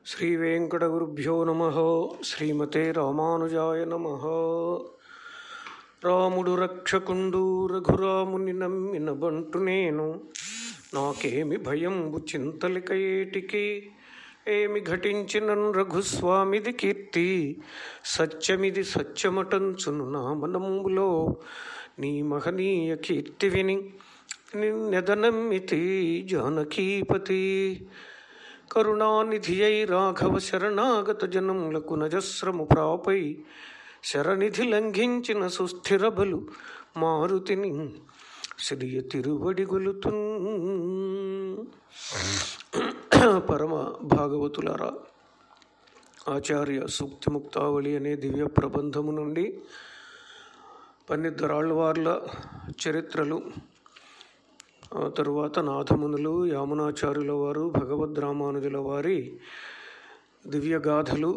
శ్రీవేంకటగురుభ్యో నమ శ్రీమతే రామానుజాయ నమ రాముడు రక్షకుండు రఘురాముని నమ్మిన బంటు నేను నాకేమి భయంబు చింతలిక ఏటికి ఏమి ఘటించిన రఘుస్వామిది కీర్తి సత్యమిది సత్యమటంచును నా మనములో నీ మహనీయ కీర్తి విని నిన్నెదనమ్మితి జానకీపతి కరుణానిధి అయి రాఘవ శరణాగత జనములకు నజస్రము ప్రాపై శరణిధి లంఘించిన సుస్థిర బలు మారుతిని శ్రీయ తిరువడి గొలుతున్ పరమ భాగవతులారా ఆచార్య సూక్తి ముక్తావళి అనే దివ్య ప్రబంధము నుండి పన్నిద్దరాళ్ళవార్ల చరిత్రలు ఆ తరువాత నాథమునులు యామునాచార్యుల వారు భగవద్ రామానుజుల వారి దివ్యగాథలు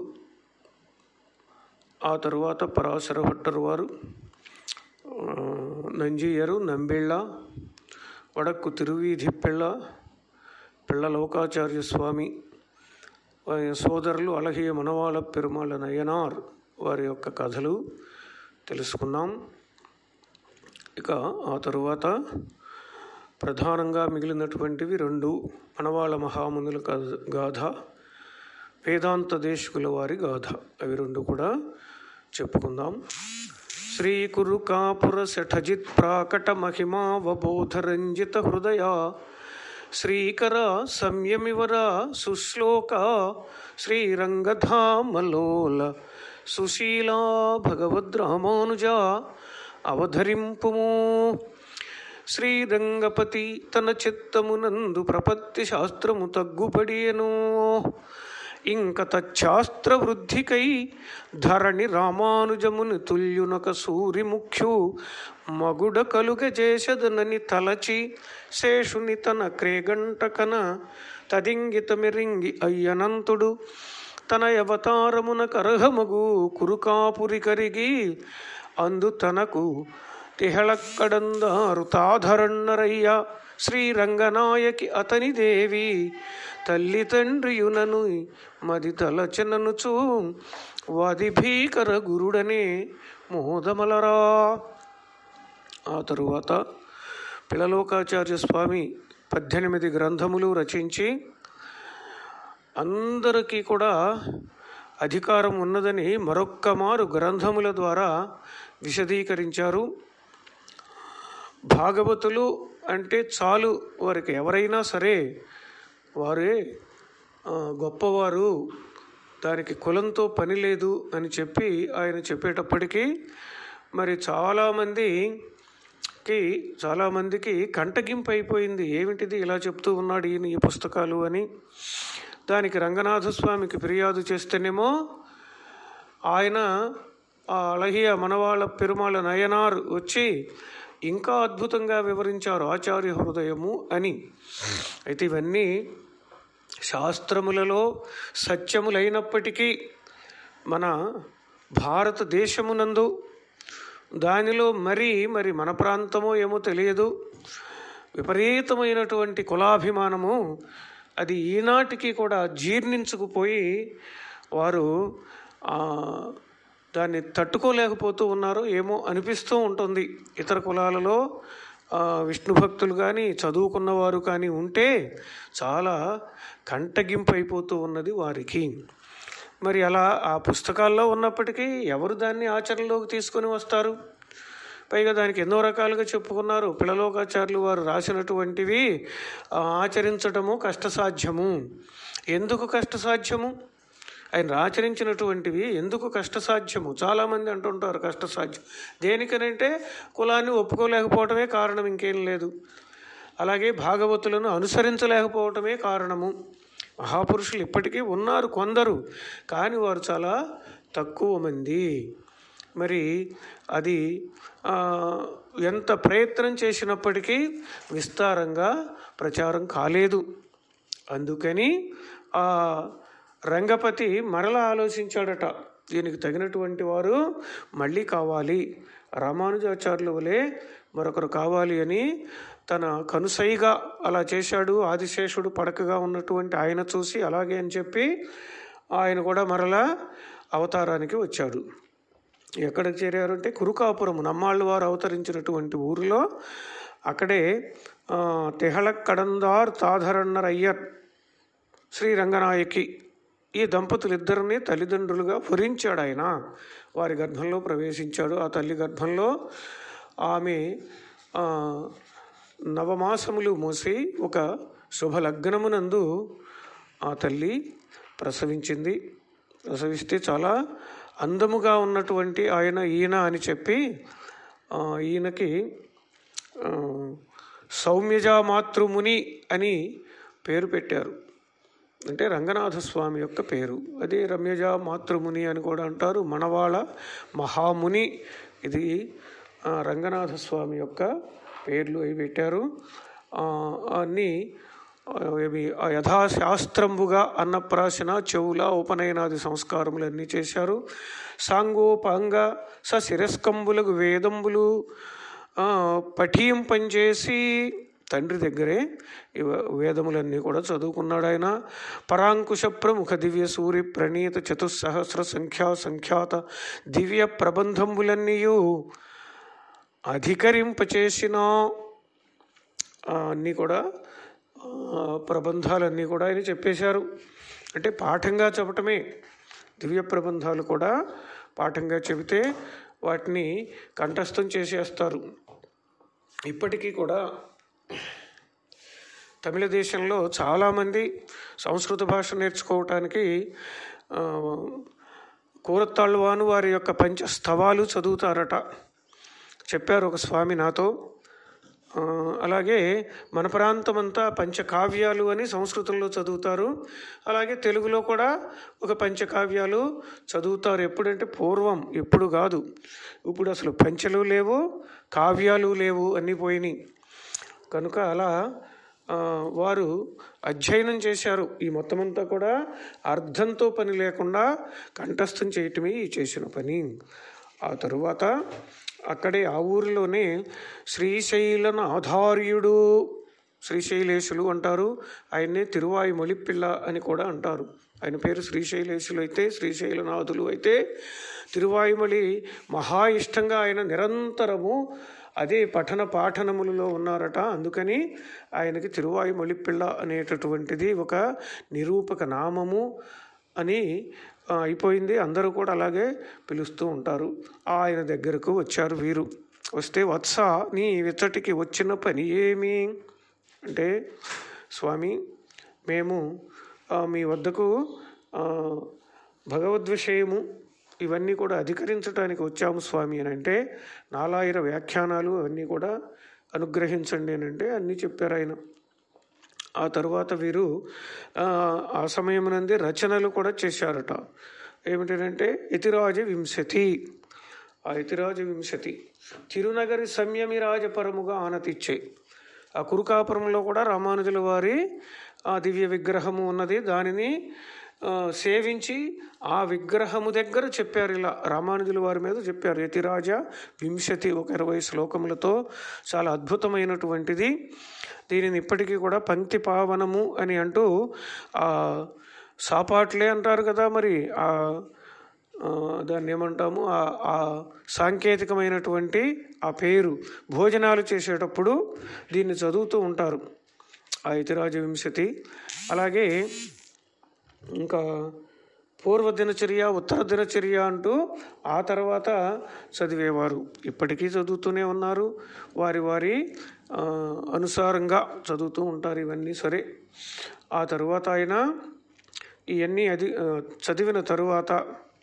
ఆ తరువాత పరాశర భట్టర్ వారు ఆ, నంజీయరు నంబిళ్ళ వడక్కు తిరువీధి పిళ్ళ పిళ్ళ లోకాచార్య స్వామి వారి సోదరులు అలహియ మనవాళ పెరుమాళ నయనార్ వారి యొక్క కథలు తెలుసుకున్నాం ఇక ఆ తరువాత ప్రధానంగా మిగిలినటువంటివి రెండు మనవాళ మహామునుల కథ గాథ వేదాంత దేశకుల వారి గాథ అవి రెండు కూడా చెప్పుకుందాం శ్రీ కురు కాపుర శఠజిత్ ప్రాకట మహిమావబోధ రంజిత హృదయ శ్రీకర సంయమివర సుశ్లోక శ్రీరంగధామలోల సుశీలా భగవద్రామానుజ అవధరింపుము శ్రీరంగపతి తన చిత్తమునందు ప్రపత్తి శాస్త్రము తగ్గుపడియను ఇంక తచ్చాస్త్ర వృద్ధికై ధరణి రామానుజముని తుల్యునక సూరి ముఖ్యు మగుడ కలుగ చేసదనని తలచి శేషుని తన క్రేగంటకన తదింగిత మెరింగి అయ్యనంతుడు తన అవతారమున కరహమగు కురుకాపురి కరిగి అందు తనకు తిహళక్కడందారు తాధరన్నరయ్య శ్రీరంగనాయకి అతని దేవి తల్లి తండ్రియునను మది తలచననుచు వాది భీకర గురుడనే మోదమలరా ఆ తరువాత పిలలోకాచార్య స్వామి పద్దెనిమిది గ్రంథములు రచించి అందరికీ కూడా అధికారం ఉన్నదని మరొక్క మారు గ్రంథముల ద్వారా విశదీకరించారు భాగవతులు అంటే చాలు వారికి ఎవరైనా సరే వారే ఆ, గొప్పవారు దానికి కులంతో పని లేదు అని చెప్పి ఆయన చెప్పేటప్పటికీ మరి చాలామందికి చాలామందికి కంటగింపు అయిపోయింది ఏమిటిది ఇలా చెప్తూ ఉన్నాడు ఈయన ఈ పుస్తకాలు అని దానికి రంగనాథ స్వామికి ఫిర్యాదు చేస్తేనేమో ఆయన ఆ అళహియ మనవాళ్ళ పెరుమాళ నయనార్ వచ్చి ఇంకా అద్భుతంగా వివరించారు ఆచార్య హృదయము అని అయితే ఇవన్నీ శాస్త్రములలో సత్యములైనప్పటికీ మన భారతదేశమునందు దానిలో మరి మరి మన ప్రాంతమో ఏమో తెలియదు విపరీతమైనటువంటి కులాభిమానము అది ఈనాటికి కూడా జీర్ణించుకుపోయి వారు ఆ, దాన్ని తట్టుకోలేకపోతూ ఉన్నారు ఏమో అనిపిస్తూ ఉంటుంది ఇతర కులాలలో ఆ, విష్ణు భక్తులు కానీ చదువుకున్నవారు కానీ ఉంటే చాలా కంటగింపు అయిపోతూ ఉన్నది వారికి మరి అలా ఆ పుస్తకాల్లో ఉన్నప్పటికీ ఎవరు దాన్ని ఆచరణలోకి తీసుకొని వస్తారు పైగా దానికి ఎన్నో రకాలుగా చెప్పుకున్నారు పిల్లలోకాచార్యులు వారు రాసినటువంటివి ఆ, ఆచరించటము కష్టసాధ్యము ఎందుకు కష్టసాధ్యము ఆయన ఆచరించినటువంటివి ఎందుకు కష్టసాధ్యము చాలామంది అంటుంటారు కష్టసాధ్యం దేనికనంటే కులాన్ని ఒప్పుకోలేకపోవటమే కారణం ఇంకేం లేదు అలాగే భాగవతులను అనుసరించలేకపోవటమే కారణము మహాపురుషులు ఇప్పటికీ ఉన్నారు కొందరు కానీ వారు చాలా తక్కువ మంది మరి అది ఆ, ఎంత ప్రయత్నం చేసినప్పటికీ విస్తారంగా ప్రచారం కాలేదు అందుకని ఆ రంగపతి మరలా ఆలోచించాడట దీనికి తగినటువంటి వారు మళ్ళీ కావాలి రామానుజాచార్యుల వలె మరొకరు కావాలి అని తన కనుసైగా అలా చేశాడు ఆదిశేషుడు పడకగా ఉన్నటువంటి ఆయన చూసి అలాగే అని చెప్పి ఆయన కూడా మరలా అవతారానికి వచ్చాడు ఎక్కడికి చేరారు అంటే కురుకాపురం నమ్మాళ్ళు వారు అవతరించినటువంటి ఊరిలో అక్కడే ఆ, తెహళక్ కడందార్ తాధరన్నర్ అయ్యర్ శ్రీ రంగనాయకి ఈ దంపతులిద్దరిని తల్లిదండ్రులుగా వరించాడు ఆయన వారి గర్భంలో ప్రవేశించాడు ఆ తల్లి గర్భంలో ఆమె ఆ, నవమాసములు మోసి ఒక శుభలగ్నమునందు ఆ తల్లి ప్రసవించింది ప్రసవిస్తే చాలా అందముగా ఉన్నటువంటి ఆయన ఈయన అని చెప్పి ఆ, ఈయనకి ఆ, సౌమ్యజా మాతృముని అని పేరు పెట్టారు అంటే రంగనాథ స్వామి యొక్క పేరు అదే రమ్యజ మాతృముని అని కూడా అంటారు మనవాళ మహాముని ఇది ఆ, రంగనాథ స్వామి యొక్క పేర్లు అవి పెట్టారు ఆ, అన్నీ ఆ, ఇవి ఆ యథాశాస్త్రంబుగా అన్నప్రాశన చెవుల ఉపనయనాది సంస్కారములు అన్నీ చేశారు సాంగోపాంగ స శిరస్కంబులకు వేదంబులు ఆ, పఠింపంచేసి తండ్రి దగ్గరే ఈ వేదములన్నీ కూడా చదువుకున్నాడు ఆయన పరాంకుశ ప్రముఖ దివ్య సూరి ప్రణీత చతుస్సహస్ర సంఖ్యా సంఖ్యాత దివ్య ప్రబంధములన్నీయు అధికరింపచేసిన ఆ, అన్నీ కూడా ఆ, ప్రబంధాలన్నీ కూడా ఆయన చెప్పేశారు అంటే పాఠంగా చెప్పటమే దివ్య ప్రబంధాలు కూడా పాఠంగా చెబితే వాటిని కంఠస్థం చేసేస్తారు ఇప్పటికీ కూడా తమిళ దేశంలో చాలామంది సంస్కృత భాష నేర్చుకోవటానికి ఆ, కూరత్తాళ్వాను వారి యొక్క పంచ స్థవాలు చదువుతారట చెప్పారు ఒక స్వామి నాతో ఆ, అలాగే మన ప్రాంతమంతా పంచకావ్యాలు అని సంస్కృతంలో చదువుతారు అలాగే తెలుగులో కూడా ఒక పంచకావ్యాలు చదువుతారు ఎప్పుడంటే పూర్వం ఎప్పుడు కాదు ఇప్పుడు అసలు పంచలు లేవు కావ్యాలు లేవు అన్నీ పోయినాయి కనుక అలా ఆ, వారు అధ్యయనం చేశారు ఈ మొత్తం అంతా కూడా అర్థంతో పని లేకుండా కంఠస్థం చేయటమే ఈ చేసిన పని ఆ తరువాత అక్కడే ఆ ఊరిలోనే శ్రీశైలన ఆధార్యుడు శ్రీశైలేశులు అంటారు ఆయన్నే తిరువాయి మొలిపిల్ల అని కూడా అంటారు ఆయన పేరు శ్రీశైలేశులు అయితే శ్రీశైలనాథులు అయితే తిరువాయుమలి మహా ఇష్టంగా ఆయన నిరంతరము అదే పఠన పాఠనములలో ఉన్నారట అందుకని ఆయనకి తిరువాయుమలి పిల్ల అనేటటువంటిది ఒక నిరూపక నామము అని ఆ, అయిపోయింది అందరూ కూడా అలాగే పిలుస్తూ ఉంటారు ఆయన దగ్గరకు వచ్చారు వీరు వస్తే వత్స నీ విచ్చటికి వచ్చిన పని ఏమి అంటే స్వామి మేము ఆ, మీ వద్దకు ఆ, భగవద్విషయము ఇవన్నీ కూడా అధికరించడానికి వచ్చాము స్వామి అని అంటే నాలాయిర వ్యాఖ్యానాలు అవన్నీ కూడా అనుగ్రహించండి అని అంటే అన్నీ చెప్పారు ఆయన ఆ తరువాత వీరు ఆ, ఆ సమయమునందే రచనలు కూడా చేశారట ఏమిటంటే ఇతిరాజ వింశతి ఆ ఇతిరాజ వింశతి తిరునగరి సంయమి రాజపరముగా ఆనతిచ్చే ఆ కురుకాపురంలో కూడా రామానుజుల వారి ఆ దివ్య విగ్రహము ఉన్నది దానిని ఆ, సేవించి ఆ విగ్రహము దగ్గర చెప్పారు ఇలా రామానుజుల వారి మీద చెప్పారు యతిరాజ వింశతి ఒక ఇరవై శ్లోకములతో చాలా అద్భుతమైనటువంటిది దీనిని ఇప్పటికీ కూడా పంక్తి పావనము అని అంటూ ఆ సాపాట్లే అంటారు కదా మరి ఆ ఆ, దాన్ని ఏమంటాము ఆ ఆ సాంకేతికమైనటువంటి ఆ పేరు భోజనాలు చేసేటప్పుడు దీన్ని చదువుతూ ఉంటారు ఆ ఇతిరాజ వింశతి అలాగే ఇంకా పూర్వ దినచర్య ఉత్తర దినచర్య అంటూ ఆ తర్వాత చదివేవారు ఇప్పటికీ చదువుతూనే ఉన్నారు వారి వారి ఆ, అనుసారంగా చదువుతూ ఉంటారు ఇవన్నీ సరే ఆ తరువాత ఆయన ఇవన్నీ అది ఆ, చదివిన తరువాత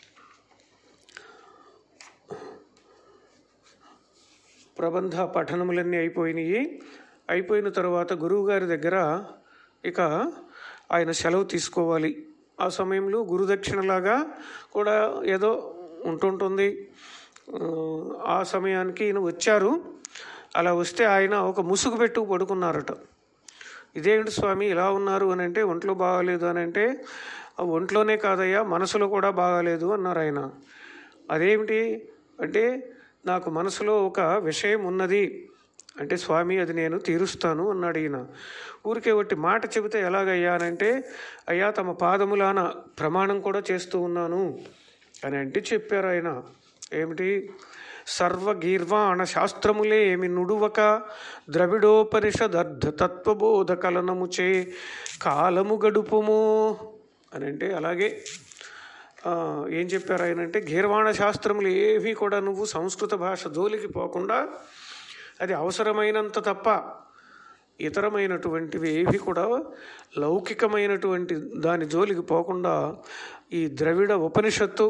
ప్రబంధ పఠనములన్నీ అయిపోయినాయి అయిపోయిన తర్వాత గురువుగారి దగ్గర ఇక ఆయన సెలవు తీసుకోవాలి ఆ సమయంలో గురుదక్షిణలాగా కూడా ఏదో ఉంటుంటుంది ఆ, ఆ సమయానికి ఈయన వచ్చారు అలా వస్తే ఆయన ఒక ముసుగు పెట్టు పడుకున్నారట ఇదేమిటి స్వామి ఇలా ఉన్నారు అని అంటే ఒంట్లో బాగాలేదు అని అంటే "ఆ ఒంట్లోనే కాదయ్యా మనసులో కూడా బాగాలేదు అన్నారు ఆయన అదేమిటి అంటే నాకు మనసులో ఒక విషయం ఉన్నది అంటే స్వామి అది నేను తీరుస్తాను అన్నాడు ఈయన ఊరికే ఒకటి మాట చెబితే ఎలాగయ్యానంటే అయ్యా తమ పాదములాన ప్రమాణం కూడా చేస్తూ ఉన్నాను అని అంటే చెప్పారు ఆయన ఏమిటి సర్వగీర్వాణ శాస్త్రములే ఏమి నుడువక ద్రవిడోపనిషదర్ధ తత్వబోధ కలనముచే కాలము గడుపుము అని అంటే అలాగే ఆ, ఏం చెప్పారు ఆయన అంటే గీర్వాణ శాస్త్రములు ఏవి కూడా నువ్వు సంస్కృత భాష జోలికి పోకుండా అది అవసరమైనంత తప్ప ఇతరమైనటువంటివి ఏవి కూడా లౌకికమైనటువంటి దాని జోలికి పోకుండా ఈ ద్రవిడ ఉపనిషత్తు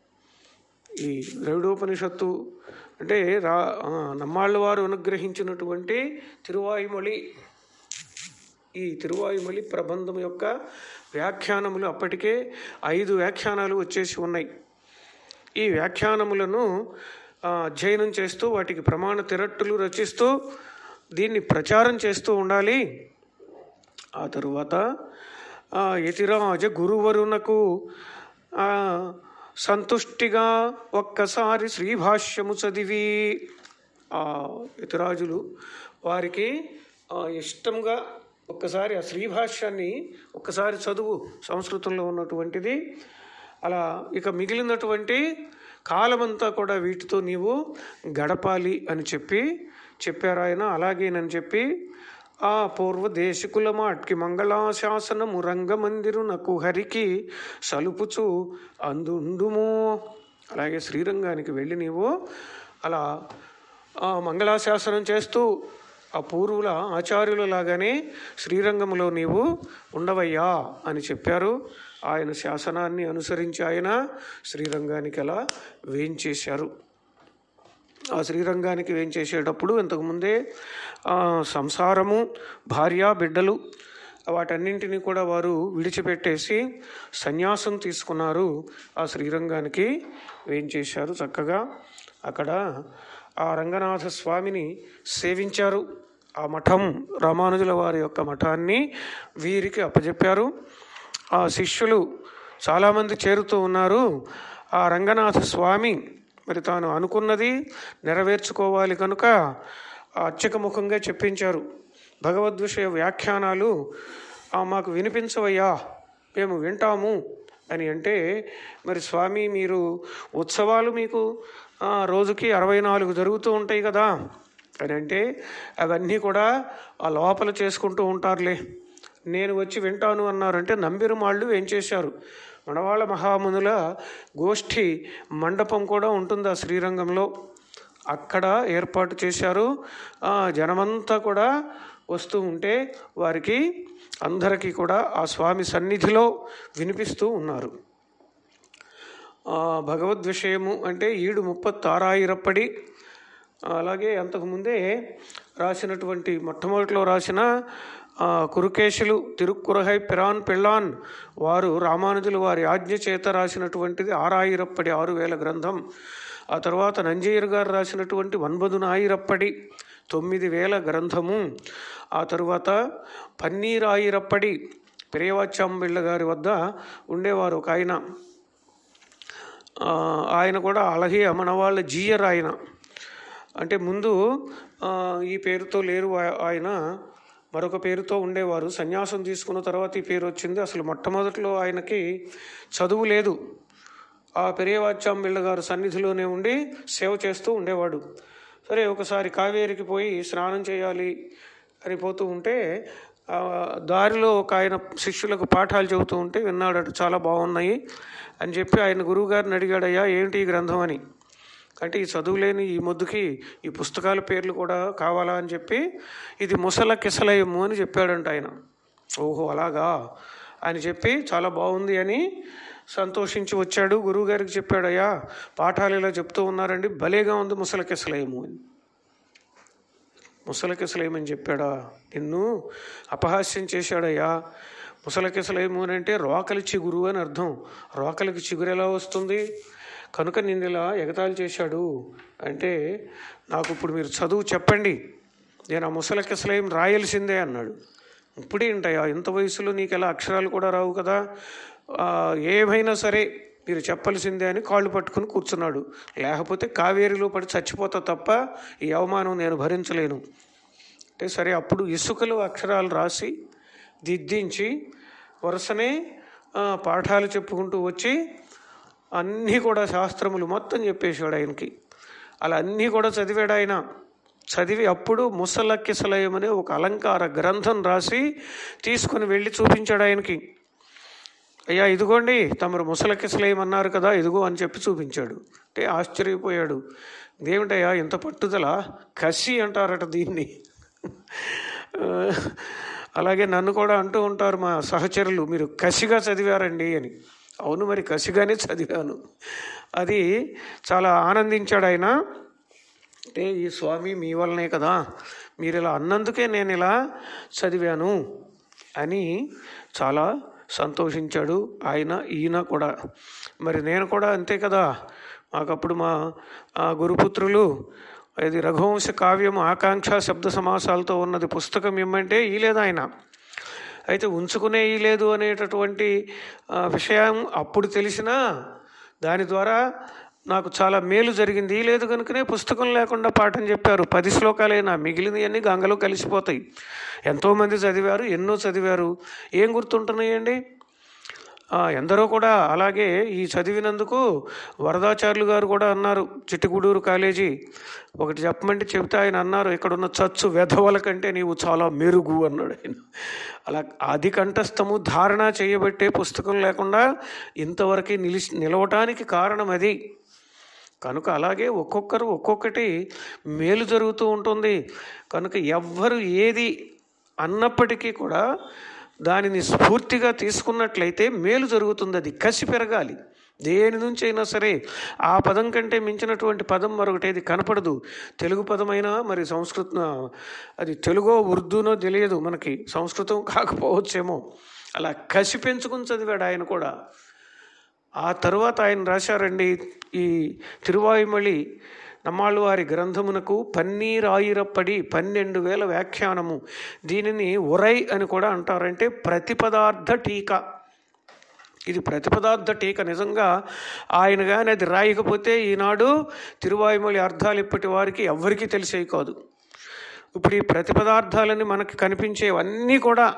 ఈ ద్రవిడోపనిషత్తు అంటే రా ఆ, నమ్మాళ్ళ వారు అనుగ్రహించినటువంటి తిరువాయుమొళి ఈ తిరువాయుమలి ప్రబంధం యొక్క వ్యాఖ్యానములు అప్పటికే ఐదు వ్యాఖ్యానాలు వచ్చేసి ఉన్నాయి ఈ వ్యాఖ్యానములను ఆ, అధ్యయనం చేస్తూ వాటికి ప్రమాణ తిరట్టులు రచిస్తూ దీన్ని ప్రచారం చేస్తూ ఉండాలి ఆ తరువాత ఆ, యతిరాజ గురువరునకు ఆ, సంతుష్టిగా ఒక్కసారి శ్రీభాష్యము చదివి ఆ యతిరాజులు వారికి ఆ, ఇష్టంగా ఒక్కసారి ఆ శ్రీభాష్యాన్ని ఒక్కసారి చదువు సంస్కృతంలో ఉన్నటువంటిది అలా ఇక మిగిలినటువంటి కాలమంతా కూడా వీటితో నీవు గడపాలి అని చెప్పి చెప్పారు ఆయన అలాగేనని చెప్పి ఆ పూర్వ దేశకుల మాట్కి మంగళాశాసనము రంగమందిరునకు హరికి సలుపుచు అందుండుము అలాగే శ్రీరంగానికి వెళ్ళి నీవు అలా ఆ మంగళాశాసనం చేస్తూ ఆ పూర్వుల ఆచార్యుల లాగానే శ్రీరంగంలో నీవు ఉండవయ్యా అని చెప్పారు ఆయన శాసనాన్ని అనుసరించి ఆయన శ్రీరంగానికి అలా వేయించేశారు ఆ శ్రీరంగానికి వేయించేసేటప్పుడు ఇంతకుముందే ఆ, సంసారము భార్య బిడ్డలు వాటన్నింటినీ కూడా వారు విడిచిపెట్టేసి సన్యాసం తీసుకున్నారు ఆ శ్రీరంగానికి వేయించేశారు చక్కగా అక్కడ ఆ రంగనాథ స్వామిని సేవించారు ఆ మఠం రామానుజుల వారి యొక్క మఠాన్ని వీరికి అప్పచెప్పారు ఆ శిష్యులు చాలామంది చేరుతూ ఉన్నారు ఆ రంగనాథ స్వామి మరి తాను అనుకున్నది నెరవేర్చుకోవాలి కనుక ఆ అర్చకముఖంగా చెప్పించారు భగవద్విషయ వ్యాఖ్యానాలు ఆ, మాకు వినిపించవయ్యా మేము వింటాము అని అంటే మరి స్వామి మీరు ఉత్సవాలు మీకు ఆ, రోజుకి అరవై నాలుగు జరుగుతూ ఉంటాయి కదా అని అంటే అవన్నీ కూడా ఆ లోపల చేసుకుంటూ ఉంటారులే నేను వచ్చి వింటాను అన్నారంటే నంబిరుమాళ్ళు ఏం చేశారు మనవాళ్ళ మహామునుల గోష్ఠి మండపం కూడా ఉంటుంది ఆ శ్రీరంగంలో అక్కడ ఏర్పాటు చేశారు ఆ జనమంతా కూడా వస్తూ ఉంటే వారికి అందరికీ కూడా ఆ స్వామి సన్నిధిలో వినిపిస్తూ ఉన్నారు ఆ, భగవద్ విషయము అంటే ఈడు ముప్పత్తారాయిరప్పడి అలాగే అంతకుముందే రాసినటువంటి మొట్టమొదటిలో రాసిన ఆ, కురుకేశులు తిరుక్కురహై పిరాన్ పిళ్ళాన్ వారు రామానుజులు వారి ఆజ్ఞ చేత రాసినటువంటిది ఆరాయిరప్పడి ఆరు వేల గ్రంథం ఆ తర్వాత నంజయ్యర్ గారు రాసినటువంటి వన్బదు నాయిరప్పడి తొమ్మిది వేల గ్రంథము ఆ తరువాత పన్నీరాయిరప్పడి పెరియవాచాంబిళ్ళ గారి వద్ద ఉండేవారు ఒక ఆయన ఆ, ఆయన కూడా అలాగే మన వాళ్ళ జీయర్ ఆయన అంటే ముందు ఆ, ఈ పేరుతో లేరు ఆ- ఆయన మరొక పేరుతో ఉండేవారు సన్యాసం తీసుకున్న తర్వాత ఈ పేరు వచ్చింది అసలు మొట్టమొదటిలో ఆయనకి చదువు లేదు ఆ పెరియవాచాంబిళ్ళ గారు సన్నిధిలోనే ఉండి సేవ చేస్తూ ఉండేవాడు సరే ఒకసారి కావేరికి పోయి స్నానం చేయాలి అని పోతూ ఉంటే ఆ, దారిలో ఒక ఆయన శిష్యులకు పాఠాలు చెబుతూ ఉంటే విన్నాడట చాలా బాగున్నాయి అని చెప్పి ఆయన గురువుగారిని అడిగాడయ్యా ఏంటి ఈ గ్రంథం అని అంటే ఈ చదువులేని ఈ మొద్దుకి ఈ పుస్తకాల పేర్లు కూడా కావాలా అని చెప్పి ఇది ముసల కిసలయము అని చెప్పాడంట ఆయన ఓహో అలాగా అని చెప్పి చాలా బాగుంది అని సంతోషించి వచ్చాడు గురువుగారికి చెప్పాడయ్యా పాఠాలు ఇలా చెప్తూ ఉన్నారండి భలేగా ఉంది ముసల కిసలయము అని ముసలకిసలేమని చెప్పాడా నిన్ను అపహాస్యం చేశాడయ్యా ముసలకిసలేము అని అంటే రోకలి చిగురు అని అర్థం రోకలికి చిగురు ఎలా వస్తుంది కనుక నిన్ను ఇలా ఎగతాళి చేశాడు అంటే నాకు ఇప్పుడు మీరు చదువు చెప్పండి నేను ఆ ముసలకిసలేం రాయలసిందే అన్నాడు ఇప్పుడేంటయ్యా ఇంత వయసులో నీకు ఎలా అక్షరాలు కూడా రావు కదా ఆ, ఏమైనా సరే మీరు చెప్పాల్సిందే అని కాళ్ళు పట్టుకుని కూర్చున్నాడు లేకపోతే కావేరిలో పడి చచ్చిపోతా తప్ప ఈ అవమానం నేను భరించలేను అంటే సరే అప్పుడు ఇసుకలో అక్షరాలు రాసి దిద్దించి వరుసనే ఆ, పాఠాలు చెప్పుకుంటూ వచ్చి అన్నీ కూడా శాస్త్రములు మొత్తం చెప్పేశాడు ఆయనకి అలా అన్నీ కూడా చదివాడు ఆయన చదివి అప్పుడు ముసలక్కిసలయం అనే ఒక అలంకార గ్రంథం రాసి తీసుకుని వెళ్ళి చూపించాడు ఆయనకి అయ్యా ఇదిగోండి తమరు ముసలకిసలేం అన్నారు కదా ఇదిగో అని చెప్పి చూపించాడు అంటే ఆశ్చర్యపోయాడు ఇదేమిటయ్యా ఇంత పట్టుదల కసి అంటారట దీన్ని ఆ, అలాగే నన్ను కూడా అంటూ ఉంటారు మా సహచరులు మీరు కసిగా చదివారండి అని అవును మరి కసిగానే చదివాను అది చాలా ఆనందించాడు ఆయన అంటే ఈ స్వామి మీ వల్లనే కదా మీరు ఇలా అన్నందుకే నేను ఇలా చదివాను అని చాలా సంతోషించాడు ఆయన ఈయన కూడా మరి నేను కూడా అంతే కదా మాకప్పుడు మా ఆ గురుపుత్రులు ఇది రఘువంశ కావ్యం ఆకాంక్ష శబ్ద సమాసాలతో ఉన్నది పుస్తకం ఇమ్మంటే ఇలేదు ఆయన అయితే ఉంచుకునే లేదు అనేటటువంటి ఆ, విషయం అప్పుడు తెలిసినా దాని ద్వారా నాకు చాలా మేలు జరిగింది ఈ లేదు కనుకనే పుస్తకం లేకుండా పాఠం చెప్పారు పది శ్లోకాలైనా మిగిలినవన్నీ గంగలో కలిసిపోతాయి ఎంతోమంది చదివారు ఎన్నో చదివారు ఏం గుర్తుంటున్నాయండి ఆ, ఎందరో కూడా అలాగే ఈ చదివినందుకు వరదాచార్యులు గారు కూడా అన్నారు చిట్టుగూడూరు కాలేజీ ఒకటి చెప్పమంటే చెబితే ఆయన అన్నారు ఇక్కడున్న చచ్చు వెధవల కంటే నీవు చాలా మెరుగు అన్నాడు ఆయన అలా అది కంఠస్థము ధారణ చేయబట్టే పుస్తకం లేకుండా ఇంతవరకు నిలిచి నిలవటానికి కారణం అది కనుక అలాగే ఒక్కొక్కరు ఒక్కొక్కటి మేలు జరుగుతూ ఉంటుంది కనుక ఎవ్వరు ఏది అన్నప్పటికీ కూడా దానిని స్ఫూర్తిగా తీసుకున్నట్లయితే మేలు జరుగుతుంది అది కసి పెరగాలి దేని నుంచి అయినా సరే ఆ పదం కంటే మించినటువంటి పదం మరొకటి ఏది కనపడదు తెలుగు పదమైనా మరి సంస్కృత అది తెలుగో ఉర్దూనో తెలియదు మనకి సంస్కృతం కాకపోవచ్చేమో అలా కసి పెంచుకుని చదివాడు ఆయన కూడా ఆ తరువాత ఆయన రాశారండి ఈ తిరువాయుమళి నమ్మాళ్ళు వారి గ్రంథమునకు పన్నీరాయిరప్పడి పన్నెండు వేల వ్యాఖ్యానము దీనిని ఉరై అని కూడా అంటారంటే ప్రతిపదార్థ టీకా ఇది ప్రతిపదార్థ టీక నిజంగా ఆయన కానీ అది రాయకపోతే ఈనాడు తిరువాయుమలి అర్థాలు ఇప్పటి వారికి ఎవ్వరికీ తెలిసేవి కాదు ఇప్పుడు ఈ ప్రతిపదార్థాలని మనకి కనిపించేవన్నీ కూడా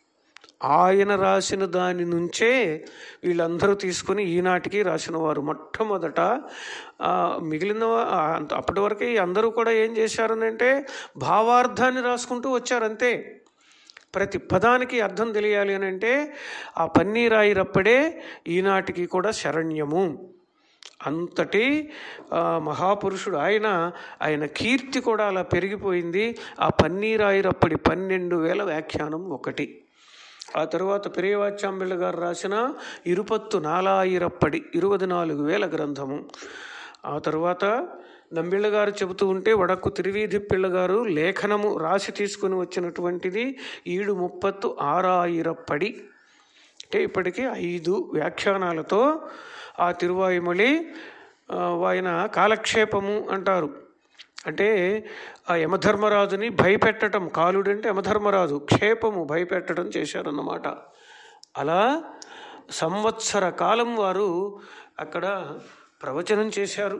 ఆయన రాసిన దాని నుంచే వీళ్ళందరూ తీసుకుని ఈనాటికి రాసిన వారు మొట్టమొదట ఆ, మిగిలిన వా- ఆ, అంత- అప్పటి వరకు అందరూ కూడా ఏం చేశారనంటే భావార్థాన్ని రాసుకుంటూ వచ్చారంతే ప్రతి పదానికి అర్థం తెలియాలి అని అంటే ఆ పన్నీరాయిరప్పుడే ఈనాటికి కూడా శరణ్యము అంతటి ఆ, మహాపురుషుడు ఆయన ఆయన కీర్తి కూడా అలా పెరిగిపోయింది ఆ పన్నీరాయిరప్పటి పన్నెండు వేల వ్యాఖ్యానం ఒకటి ఆ తరువాత పెరియవాచ్యాంబిళ్ళ గారు రాసిన ఇరుపత్తు నాలాయిరప్పడి ఇరువది నాలుగు వేల గ్రంథము ఆ తరువాత నంబిళ్ళ గారు చెబుతూ ఉంటే వడక్కు తిరువీధి పిళ్ళ గారు లేఖనము రాసి తీసుకుని వచ్చినటువంటిది ఈడు ముప్పత్తు ఆరాయిరప్పడి అంటే ఇప్పటికీ ఐదు వ్యాఖ్యానాలతో ఆ తిరువాయుమలి ఆ, ఆయన కాలక్షేపము అంటారు అంటే ఆ యమధర్మరాజుని భయపెట్టడం కాలుడంటే యమధర్మరాజు క్షేపము భయపెట్టడం చేశారన్నమాట అలా సంవత్సర కాలం వారు అక్కడ ప్రవచనం చేశారు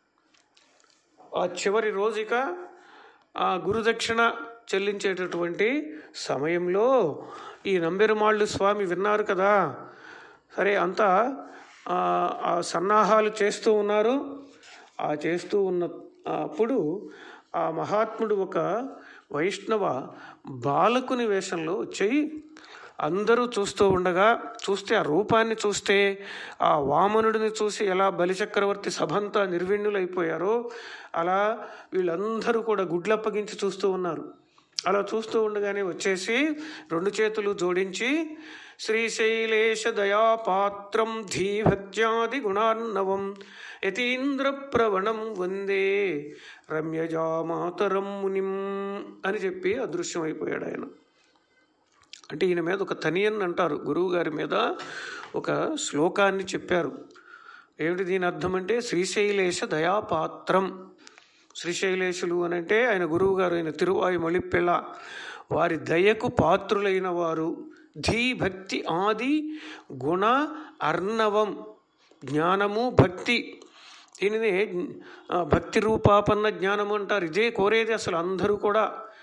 ఆ చివరి రోజుక ఆ గురుదక్షిణ చెల్లించేటటువంటి సమయంలో ఈ నంబెరుమాళ్ళు స్వామి విన్నారు కదా సరే అంతా ఆ, ఆ సన్నాహాలు చేస్తూ ఉన్నారు ఆ చేస్తూ ఉన్న అప్పుడు ఆ మహాత్ముడు ఒక వైష్ణవ బాలకుని వేషంలో వచ్చి అందరూ చూస్తూ ఉండగా చూస్తే ఆ రూపాన్ని చూస్తే ఆ వామనుడిని చూసి ఎలా బలిచక్రవర్తి సభంతా నిర్విణ్ణులైపోయారో అలా వీళ్ళందరూ కూడా గుడ్లప్పగించి చూస్తూ ఉన్నారు అలా చూస్తూ ఉండగానే వచ్చేసి రెండు చేతులు జోడించి శ్రీశైలేశ దయాపాత్రం ధీభక్త్యాది గుణార్ణవం యతీంద్ర ప్రవణం వందే రమ్యజామాతరం మునిం అని చెప్పి అదృశ్యమైపోయాడు ఆయన అంటే ఈయన మీద ఒక తనియన్ అంటారు గురువు గారి మీద ఒక శ్లోకాన్ని చెప్పారు ఏమిటి దీని అర్థం అంటే శ్రీశైలేశ దయాపాత్రం శ్రీశైలేశులు అని అంటే ఆయన గురువు గారు ఆయన తిరువాయి మలిప్పెళ్ళ వారి దయకు పాత్రులైన వారు ధీ భక్తి ఆది గుణ అర్ణవం జ్ఞానము భక్తి దీనిని ఆ, భక్తి రూపాపన్న జ్ఞానము అంటారు ఇదే కోరేది అసలు అందరూ కూడా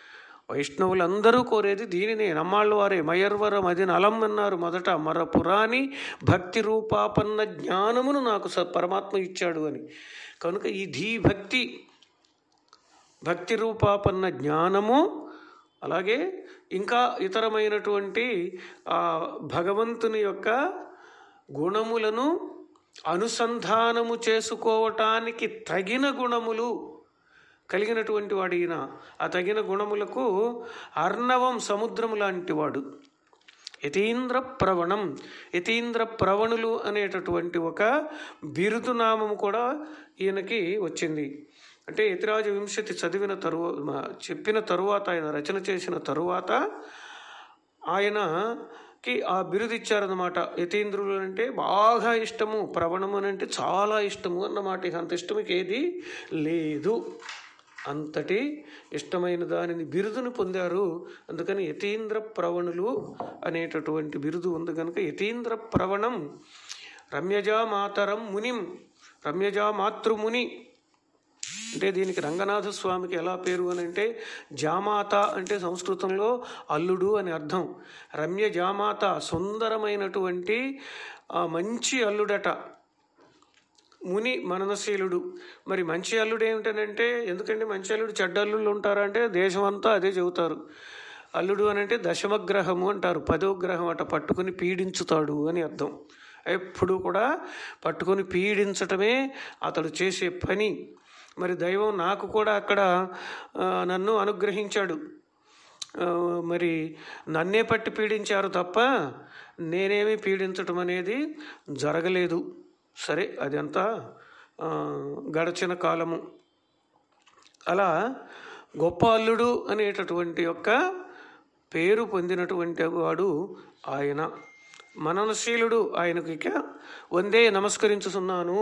వైష్ణవులందరూ కోరేది దీనినే నమ్మాళ్ళ వారే మయర్వరం అది నలం అన్నారు మొదట మర పురాణి భక్తి రూపాపన్న జ్ఞానమును నాకు స పరమాత్మ ఇచ్చాడు అని కనుక ఈ ధీ భక్తి భక్తి రూపాపన్న జ్ఞానము అలాగే ఇంకా ఇతరమైనటువంటి ఆ భగవంతుని యొక్క గుణములను అనుసంధానము చేసుకోవటానికి తగిన గుణములు కలిగినటువంటి వాడు ఈయన ఆ తగిన గుణములకు అర్ణవం సముద్రము లాంటి వాడు యతీంద్ర ప్రవణం యతీంద్ర ప్రవణులు అనేటటువంటి ఒక బిరుదు నామము కూడా ఈయనకి వచ్చింది అంటే యతిరాజ వింశతి చదివిన తరువా చెప్పిన తరువాత ఆయన రచన చేసిన తరువాత ఆయనకి ఆ బిరుదు ఇచ్చారన్నమాట యతీంద్రులు అంటే బాగా ఇష్టము ప్రవణము అని అంటే చాలా ఇష్టము అన్నమాట ఇక అంత ఇష్టమికి ఏది లేదు అంతటి ఇష్టమైన దానిని బిరుదును పొందారు అందుకని యతీంద్ర ప్రవణులు అనేటటువంటి బిరుదు ఉంది కనుక యతీంద్ర ప్రవణం రమ్యజా మాతరం మునిం రమ్యజా మాతృముని అంటే దీనికి రంగనాథ స్వామికి ఎలా పేరు అని అంటే జామాత అంటే సంస్కృతంలో అల్లుడు అని అర్థం రమ్య జామాత సుందరమైనటువంటి ఆ మంచి అల్లుడట ముని మననశీలుడు మరి మంచి అల్లుడు ఏమిటనంటే ఎందుకంటే మంచి అల్లుడు చెడ్డ అల్లుళ్ళు ఉంటారా అంటే దేశం అంతా అదే చెబుతారు అల్లుడు అని అంటే దశమగ్రహము అంటారు పదో గ్రహం అట పట్టుకుని పీడించుతాడు అని అర్థం ఎప్పుడు కూడా పట్టుకొని పీడించటమే అతడు చేసే పని మరి దైవం నాకు కూడా అక్కడ ఆ, నన్ను అనుగ్రహించాడు ఆ, మరి నన్నే పట్టి పీడించారు తప్ప నేనేమి పీడించటం అనేది జరగలేదు సరే అదంతా ఆ, గడచిన కాలము అలా గొప్ప అల్లుడు అనేటటువంటి యొక్క పేరు పొందినటువంటి వాడు ఆయన మననశీలుడు ఆయనకు ఇక వందే నమస్కరించుతున్నాను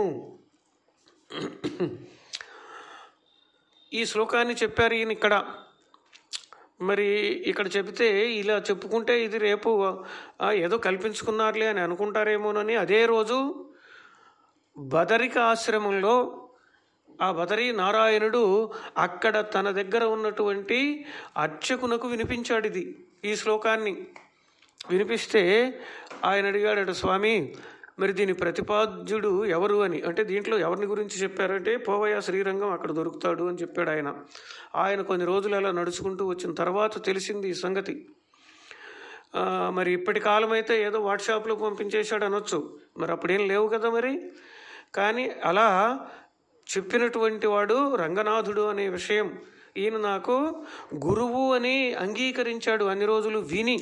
ఈ శ్లోకాన్ని చెప్పారు ఈయన ఇక్కడ మరి ఇక్కడ చెబితే ఇలా చెప్పుకుంటే ఇది రేపు ఆ, ఏదో కల్పించుకున్నారులే అని అనుకుంటారేమోనని అదే రోజు బదరిక ఆశ్రమంలో ఆ బదరి నారాయణుడు అక్కడ తన దగ్గర ఉన్నటువంటి అర్చకునకు వినిపించాడు ఇది ఈ శ్లోకాన్ని వినిపిస్తే ఆయన అడిగాడట స్వామి మరి దీని ప్రతిపాద్యుడు ఎవరు అని అంటే దీంట్లో ఎవరిని గురించి చెప్పారంటే పోవయ్య శ్రీరంగం అక్కడ దొరుకుతాడు అని చెప్పాడు ఆయన ఆయన కొన్ని రోజులు అలా నడుచుకుంటూ వచ్చిన తర్వాత తెలిసింది ఈ సంగతి ఆ, మరి ఇప్పటి కాలం అయితే ఏదో వాట్సాప్లో పంపించేశాడు అనొచ్చు మరి అప్పుడేం లేవు కదా మరి కానీ అలా చెప్పినటువంటి వాడు రంగనాథుడు అనే విషయం ఈయన నాకు గురువు అని అంగీకరించాడు అన్ని రోజులు విని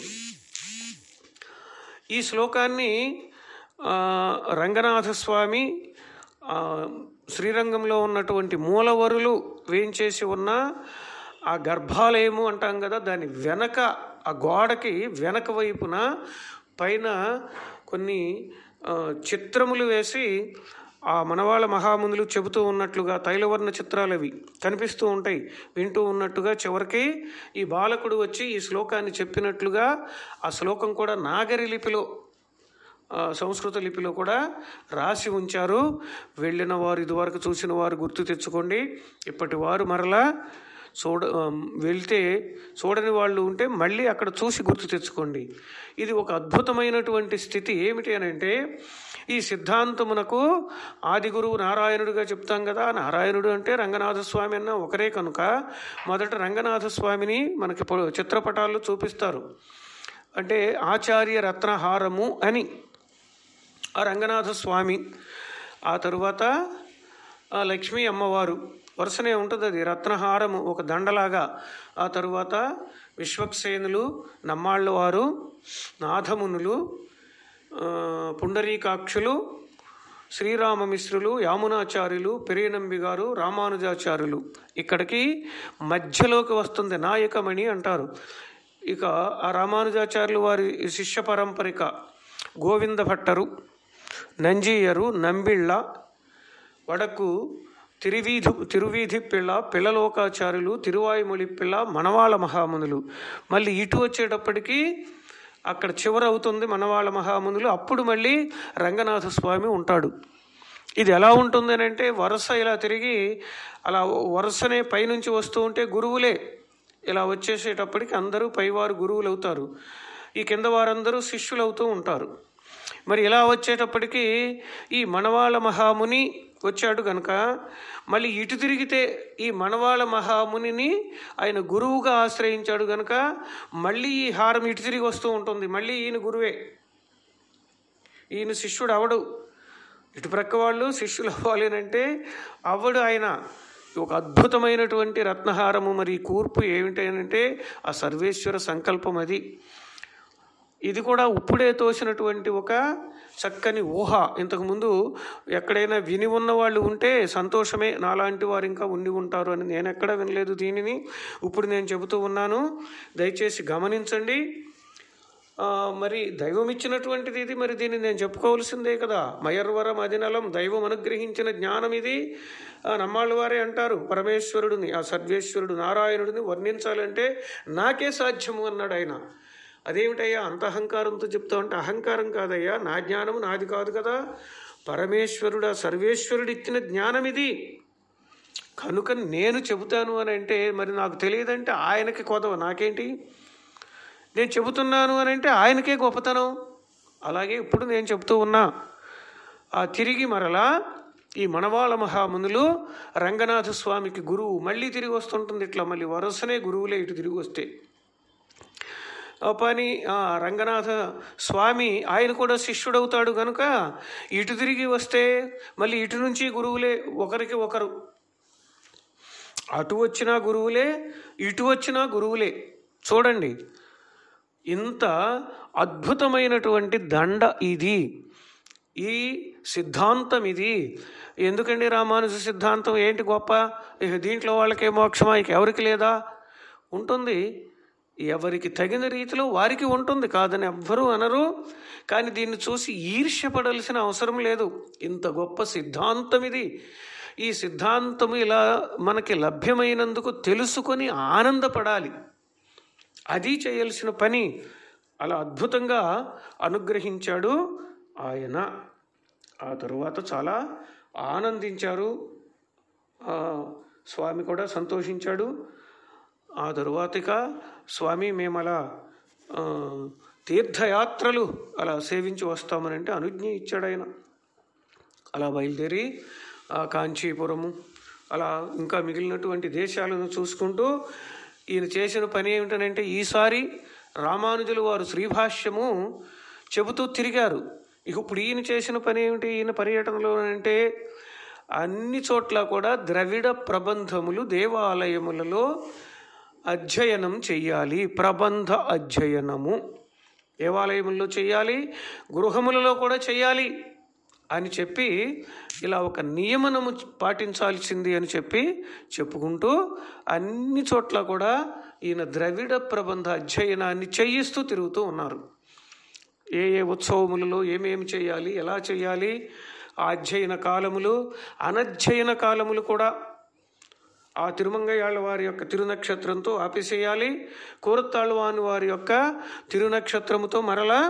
ఈ శ్లోకాన్ని ఆ, రంగనాథ స్వామి ఆ, శ్రీరంగంలో ఉన్నటువంటి మూలవరులు వేయించేసి ఉన్న ఆ గర్భాలయము అంటాం కదా దాని వెనక ఆ గోడకి వెనక వైపున పైన కొన్ని ఆ, చిత్రములు వేసి ఆ మనవాళ్ళ మహామునులు చెబుతూ ఉన్నట్లుగా తైలవర్ణ చిత్రాలు అవి కనిపిస్తూ ఉంటాయి వింటూ ఉన్నట్టుగా చివరికి ఈ బాలకుడు వచ్చి ఈ శ్లోకాన్ని చెప్పినట్లుగా ఆ శ్లోకం కూడా నాగరి లిపిలో ఆ, సంస్కృత లిపిలో కూడా రాసి ఉంచారు వెళ్ళిన వారు ఇదివరకు చూసిన వారు గుర్తు తెచ్చుకోండి ఇప్పటి వారు మరలా చూడ ఆ, వెళ్తే చూడని వాళ్ళు ఉంటే మళ్ళీ అక్కడ చూసి గుర్తు తెచ్చుకోండి ఇది ఒక అద్భుతమైనటువంటి స్థితి ఏమిటి అని అంటే ఈ సిద్ధాంతమునకు ఆది గురువు నారాయణుడిగా చెప్తాం కదా నారాయణుడు అంటే రంగనాథ స్వామి అన్న ఒకరే కనుక మొదట రంగనాథ స్వామిని మనకి పొ- చిత్రపటాల్లో చూపిస్తారు అంటే ఆచార్య రత్నహారము అని ఆ రంగనాథ స్వామి ఆ తరువాత ఆ లక్ష్మీ అమ్మవారు వరుసనే ఉంటుంది అది రత్నహారము ఒక దండలాగా ఆ తరువాత విశ్వక్సేనులు నమ్మాళ్ళ వారు నాథమునులు ఆ, పుండరీకాక్షులు శ్రీరామమిశ్రులు యామునాచార్యులు పెరియనంబి గారు రామానుజాచార్యులు ఇక్కడికి మధ్యలోకి వస్తుంది నాయకమణి అంటారు ఇక ఆ రామానుజాచార్యులు వారి శిష్య పరంపరిక గోవింద భట్టరు నంజీయరు నంబిళ్ళ వడకు తిరువీధి తిరువీధి పిళ్ళ పిల్లలోకాచార్యులు తిరువాయుమొళి పిళ్ళ మనవాళ్ళ మహామునులు మళ్ళీ ఇటు వచ్చేటప్పటికి అక్కడ చివర అవుతుంది మనవాళ్ళ మహామునులు అప్పుడు మళ్ళీ రంగనాథ స్వామి ఉంటాడు ఇది ఎలా ఉంటుంది అని అంటే వరుస ఇలా తిరిగి అలా వరుసనే పైనుంచి వస్తూ ఉంటే గురువులే ఇలా వచ్చేసేటప్పటికి అందరూ పైవారు గురువులు అవుతారు ఈ కింద వారందరూ శిష్యులు అవుతూ ఉంటారు మరి ఇలా వచ్చేటప్పటికి ఈ మనవాళ్ళ మహాముని వచ్చాడు కనుక మళ్ళీ ఇటు తిరిగితే ఈ మనవాళ్ళ మహామునిని ఆయన గురువుగా ఆశ్రయించాడు కనుక మళ్ళీ ఈ హారం ఇటు తిరిగి వస్తూ ఉంటుంది మళ్ళీ ఈయన గురువే ఈయన శిష్యుడు అవడు ఇటు ప్రక్క వాళ్ళు శిష్యులు అవ్వాలి అని అంటే అవడు ఆయన ఒక అద్భుతమైనటువంటి రత్నహారము మరి ఈ కూర్పు ఏమిటి అని అంటే ఆ సర్వేశ్వర సంకల్పం అది ఇది కూడా ఇప్పుడే తోసినటువంటి ఒక చక్కని ఊహ ఇంతకుముందు ఎక్కడైనా విని ఉన్న వాళ్ళు ఉంటే సంతోషమే నాలాంటి వారు ఇంకా ఉండి ఉంటారు అని నేను ఎక్కడ వినలేదు దీనిని ఇప్పుడు నేను చెబుతూ ఉన్నాను దయచేసి గమనించండి ఆ, మరి దైవం ఇచ్చినటువంటిది ఇది మరి దీన్ని నేను చెప్పుకోవాల్సిందే కదా మయర్వరం అదినలం దైవం అనుగ్రహించిన జ్ఞానం ఇది ఆ, నమ్మాళ్ళ వారే అంటారు పరమేశ్వరుడిని ఆ సర్వేశ్వరుడు నారాయణుడిని వర్ణించాలంటే నాకే సాధ్యము అన్నాడు ఆయన అదేమిటయ్యా అంత అహంకారంతో చెప్తావు అంటే అహంకారం కాదయ్యా నా జ్ఞానము నాది కాదు కదా పరమేశ్వరుడు ఆ సర్వేశ్వరుడు ఇచ్చిన జ్ఞానం ఇది కనుక నేను చెబుతాను అని అంటే మరి నాకు తెలియదంటే ఆయనకి కొదవ నాకేంటి నేను చెబుతున్నాను అని అంటే ఆయనకే గొప్పతనం అలాగే ఇప్పుడు నేను చెబుతూ ఉన్నా ఆ తిరిగి మరలా ఈ మనవాళ్ళ మహామునులు రంగనాథ స్వామికి గురువు మళ్ళీ తిరిగి వస్తుంటుంది ఇట్లా మళ్ళీ వరుసనే గురువులే ఇటు తిరిగి వస్తే ఆ పని ఆ రంగనాథ స్వామి ఆయన కూడా శిష్యుడవుతాడు కనుక ఇటు తిరిగి వస్తే మళ్ళీ ఇటు నుంచి గురువులే ఒకరికి ఒకరు అటు వచ్చినా గురువులే ఇటు వచ్చినా గురువులే చూడండి ఇంత అద్భుతమైనటువంటి దండ ఇది ఈ సిద్ధాంతం ఇది ఎందుకండి రామానుజ సిద్ధాంతం ఏంటి గొప్ప ఇక దీంట్లో వాళ్ళకే మోక్షమా ఇక ఎవరికి లేదా ఉంటుంది ఎవరికి తగిన రీతిలో వారికి ఉంటుంది కాదని ఎవ్వరూ అనరు కానీ దీన్ని చూసి ఈర్ష్యపడాల్సిన అవసరం లేదు ఇంత గొప్ప సిద్ధాంతం ఇది ఈ సిద్ధాంతం ఇలా మనకి లభ్యమైనందుకు తెలుసుకొని ఆనందపడాలి అది చేయాల్సిన పని అలా అద్భుతంగా అనుగ్రహించాడు ఆయన ఆ తరువాత చాలా ఆనందించారు ఆ, స్వామి కూడా సంతోషించాడు ఆ తరువాత ఇక స్వామి మేము అలా ఆ, తీర్థయాత్రలు అలా సేవించి వస్తామని అంటే అనుజ్ఞ ఇచ్చాడు ఆయన అలా బయలుదేరి ఆ కాంచీపురము అలా ఇంకా మిగిలినటువంటి దేశాలను చూసుకుంటూ ఈయన చేసిన పని ఏమిటనంటే ఈసారి రామానుజులు వారు శ్రీభాష్యము చెబుతూ తిరిగారు ఇక ఇప్పుడు ఈయన చేసిన పని ఏమిటి ఈయన పర్యటనలో అంటే అన్ని చోట్ల కూడా ద్రవిడ ప్రబంధములు దేవాలయములలో అధ్యయనం చెయ్యాలి ప్రబంధ అధ్యయనము దేవాలయముల్లో చేయాలి గృహములలో కూడా చేయాలి అని చెప్పి ఇలా ఒక నియమనము పాటించాల్సింది అని చెప్పి చెప్పుకుంటూ అన్ని చోట్ల కూడా ఈయన ద్రవిడ ప్రబంధ అధ్యయనాన్ని చేయిస్తూ తిరుగుతూ ఉన్నారు ఏ ఏ ఉత్సవములలో ఏమేమి చేయాలి ఎలా చేయాలి ఆ అధ్యయన కాలములు అనధ్యయన కాలములు కూడా ఆ తిరుమంగయాళ్ళ వారి యొక్క తిరునక్షత్రంతో ఆపేసేయాలి కూరత్తాళ్ళవాని వారి యొక్క తిరునక్షత్రముతో మరలా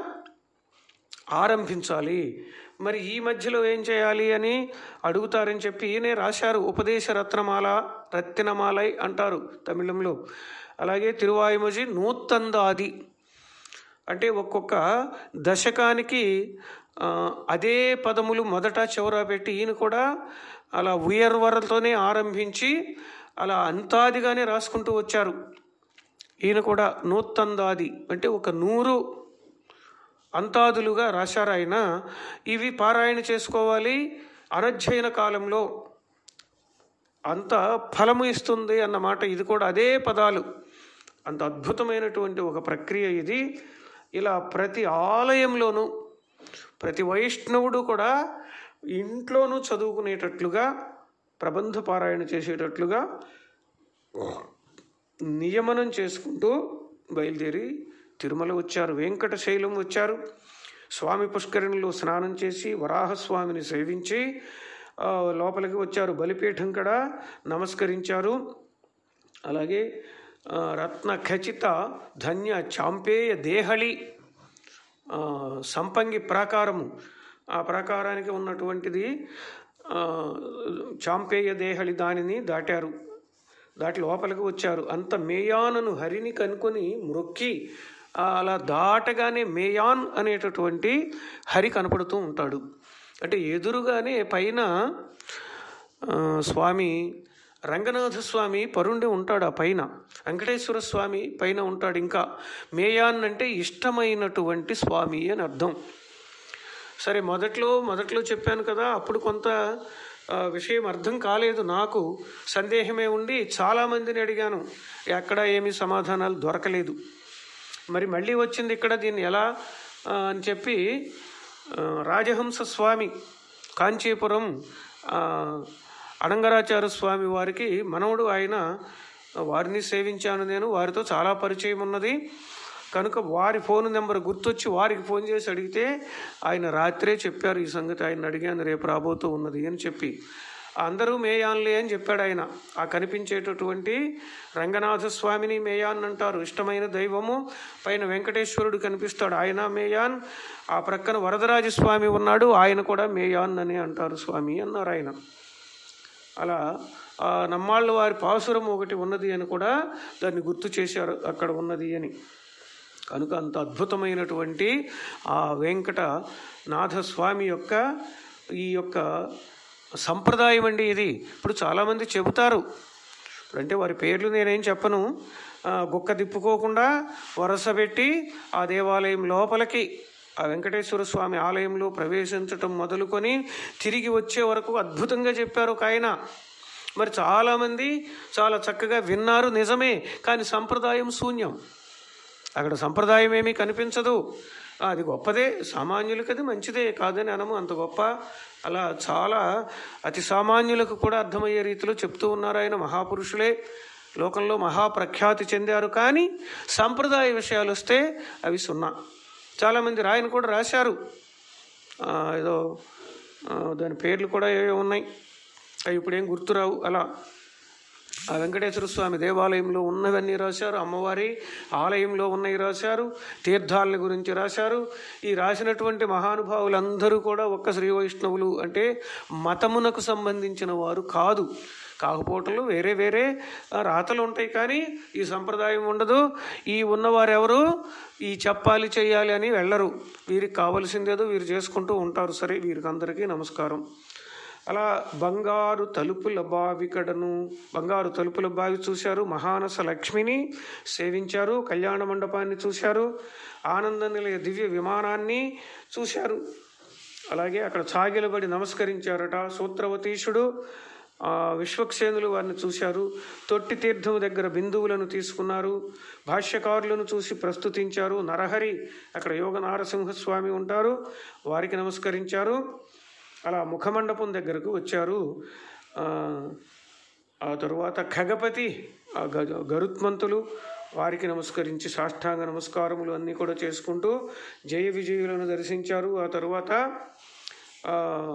ఆరంభించాలి మరి ఈ మధ్యలో ఏం చేయాలి అని అడుగుతారని చెప్పి ఈయనే రాశారు ఉపదేశ రత్నమాల రత్నమాలై అంటారు తమిళంలో అలాగే తిరువాయుమజి నూత్తందాది అంటే ఒక్కొక్క దశకానికి ఆ, అదే పదములు మొదట చివర పెట్టి ఈయన కూడా అలా ఉయర్వరతోనే ఆరంభించి అలా అంతాదిగానే రాసుకుంటూ వచ్చారు ఈయన కూడా నూత్తందాది అంటే ఒక నూరు అంతాదులుగా రాశారు ఆయన ఇవి పారాయణ చేసుకోవాలి అనధ్యయన కాలంలో అంత ఫలము ఇస్తుంది అన్నమాట ఇది కూడా అదే పదాలు అంత అద్భుతమైనటువంటి ఒక ప్రక్రియ ఇది ఇలా ప్రతి ఆలయంలోనూ ప్రతి వైష్ణవుడు కూడా ఇంట్లోనూ చదువుకునేటట్లుగా ప్రబంధ పారాయణ చేసేటట్లుగా నియమనం చేసుకుంటూ బయలుదేరి తిరుమల వచ్చారు వెంకటశైలం వచ్చారు స్వామి పుష్కరిణిలో స్నానం చేసి వరాహస్వామిని సేవించి ఆ, లోపలికి వచ్చారు బలిపీఠం కూడా నమస్కరించారు అలాగే ఆ, రత్న ఖచిత ధన్య చాంపేయ దేహళి ఆ, సంపంగి ప్రాకారము ఆ ప్రాకారానికి ఉన్నటువంటిది ఆ, చాంపేయ దేహళి దానిని దాటారు దాటి లోపలికి వచ్చారు అంత మేయానను హరిని కనుకొని మ్రొక్కి ఆ అలా దాటగానే మేయాన్ అనేటటువంటి హరి కనపడుతూ ఉంటాడు అంటే ఎదురుగానే పైన ఆ, స్వామి రంగనాథ స్వామి పరుండి ఉంటాడు ఆ పైన వెంకటేశ్వర స్వామి పైన ఉంటాడు ఇంకా మేయాన్ అంటే ఇష్టమైనటువంటి స్వామి అని అర్థం సరే మొదట్లో మొదట్లో చెప్పాను కదా అప్పుడు కొంత ఆ, విషయం అర్థం కాలేదు నాకు సందేహమే ఉండి చాలామందిని అడిగాను ఎక్కడ ఏమీ సమాధానాలు దొరకలేదు మరి మళ్ళీ వచ్చింది ఇక్కడ దీన్ని ఎలా ఆ, అని చెప్పి ఆ, రాజహంస స్వామి కాంచీపురం ఆ, అనంగరాచార్య స్వామి వారికి మనవడు ఆయన వారిని సేవించాను నేను వారితో చాలా పరిచయం ఉన్నది కనుక వారి ఫోన్ నెంబర్ గుర్తొచ్చి వారికి ఫోన్ చేసి అడిగితే ఆయన రాత్రే చెప్పారు ఈ సంగతి ఆయన అడిగాను రేపు రాబోతూ ఉన్నది అని చెప్పి అందరూ మేయాన్లే అని చెప్పాడు ఆయన ఆ కనిపించేటటువంటి రంగనాథ స్వామిని మేయాన్ అంటారు ఇష్టమైన దైవము పైన వెంకటేశ్వరుడు కనిపిస్తాడు ఆయన మేయాన్ ఆ ప్రక్కన వరదరాజ స్వామి ఉన్నాడు ఆయన కూడా మేయాన్ అని అంటారు స్వామి అన్నారు ఆయన అలా ఆ నమ్మాళ్ళ వారి పాసురం ఒకటి ఉన్నది అని కూడా దాన్ని గుర్తు చేశారు అక్కడ ఉన్నది అని కనుక అంత అద్భుతమైనటువంటి ఆ వెంకట నాథస్వామి యొక్క ఈ యొక్క సంప్రదాయం అండి ఇది ఇప్పుడు చాలామంది చెబుతారు ఇప్పుడంటే వారి పేర్లు నేనేం చెప్పను ఆ, గుక్క తిప్పుకోకుండా వరస పెట్టి ఆ దేవాలయం లోపలికి ఆ వెంకటేశ్వర స్వామి ఆలయంలో ప్రవేశించటం మొదలుకొని తిరిగి వచ్చే వరకు అద్భుతంగా చెప్పారు ఒక ఆయన మరి చాలామంది చాలా చక్కగా విన్నారు నిజమే కానీ సంప్రదాయం శూన్యం అక్కడ సంప్రదాయం ఏమీ కనిపించదు ఆ, అది గొప్పదే సామాన్యులకి అది మంచిదే కాదని అనము అంత గొప్ప అలా చాలా అతి సామాన్యులకు కూడా అర్థమయ్యే రీతిలో చెప్తూ ఉన్నారు ఆయన మహాపురుషులే లోకంలో మహాప్రఖ్యాతి చెందారు కానీ సంప్రదాయ విషయాలు వస్తే అవి సున్నా చాలామంది రాయను కూడా రాశారు ఆ, ఏదో ఆ, దాని పేర్లు కూడా ఏవో ఉన్నాయి అవి ఇప్పుడేం గుర్తురావు అలా ఆ వెంకటేశ్వర స్వామి దేవాలయంలో ఉన్నవన్నీ రాశారు అమ్మవారి ఆలయంలో ఉన్నవి రాశారు తీర్థాల గురించి రాశారు ఈ రాసినటువంటి మహానుభావులందరూ కూడా ఒక్క శ్రీ వైష్ణవులు అంటే మతమునకు సంబంధించిన వారు కాదు కాకపోవటంలో వేరే వేరే ఆ, రాతలు ఉంటాయి కానీ ఈ సంప్రదాయం ఉండదు ఈ ఉన్నవారెవరు ఈ చెప్పాలి చేయాలి అని వెళ్ళరు వీరికి కావలసిందేదో వీరు చేసుకుంటూ ఉంటారు సరే వీరికి అందరికీ నమస్కారం అలా బంగారు తలుపుల బావికడను బంగారు తలుపుల బావి చూశారు మహానస లక్ష్మిని సేవించారు కళ్యాణ మండపాన్ని చూశారు ఆనంద నిలయ దివ్య విమానాన్ని చూశారు అలాగే అక్కడ చాగిలబడి నమస్కరించారట సూత్రవతీశుడు ఆ, విశ్వక్సేనులు వారిని చూశారు తొట్టి తీర్థము దగ్గర బిందువులను తీసుకున్నారు భాష్యకారులను చూసి ప్రస్తుతించారు నరహరి అక్కడ యోగ నారసింహస్వామి ఉంటారు వారికి నమస్కరించారు అలా ముఖమండపం దగ్గరకు వచ్చారు ఆ, ఆ తరువాత ఖగపతి ఆ గ- గరుత్మంతులు వారికి నమస్కరించి సాష్టాంగ నమస్కారములు అన్నీ కూడా చేసుకుంటూ జయ విజయులను దర్శించారు ఆ తరువాత ఆ,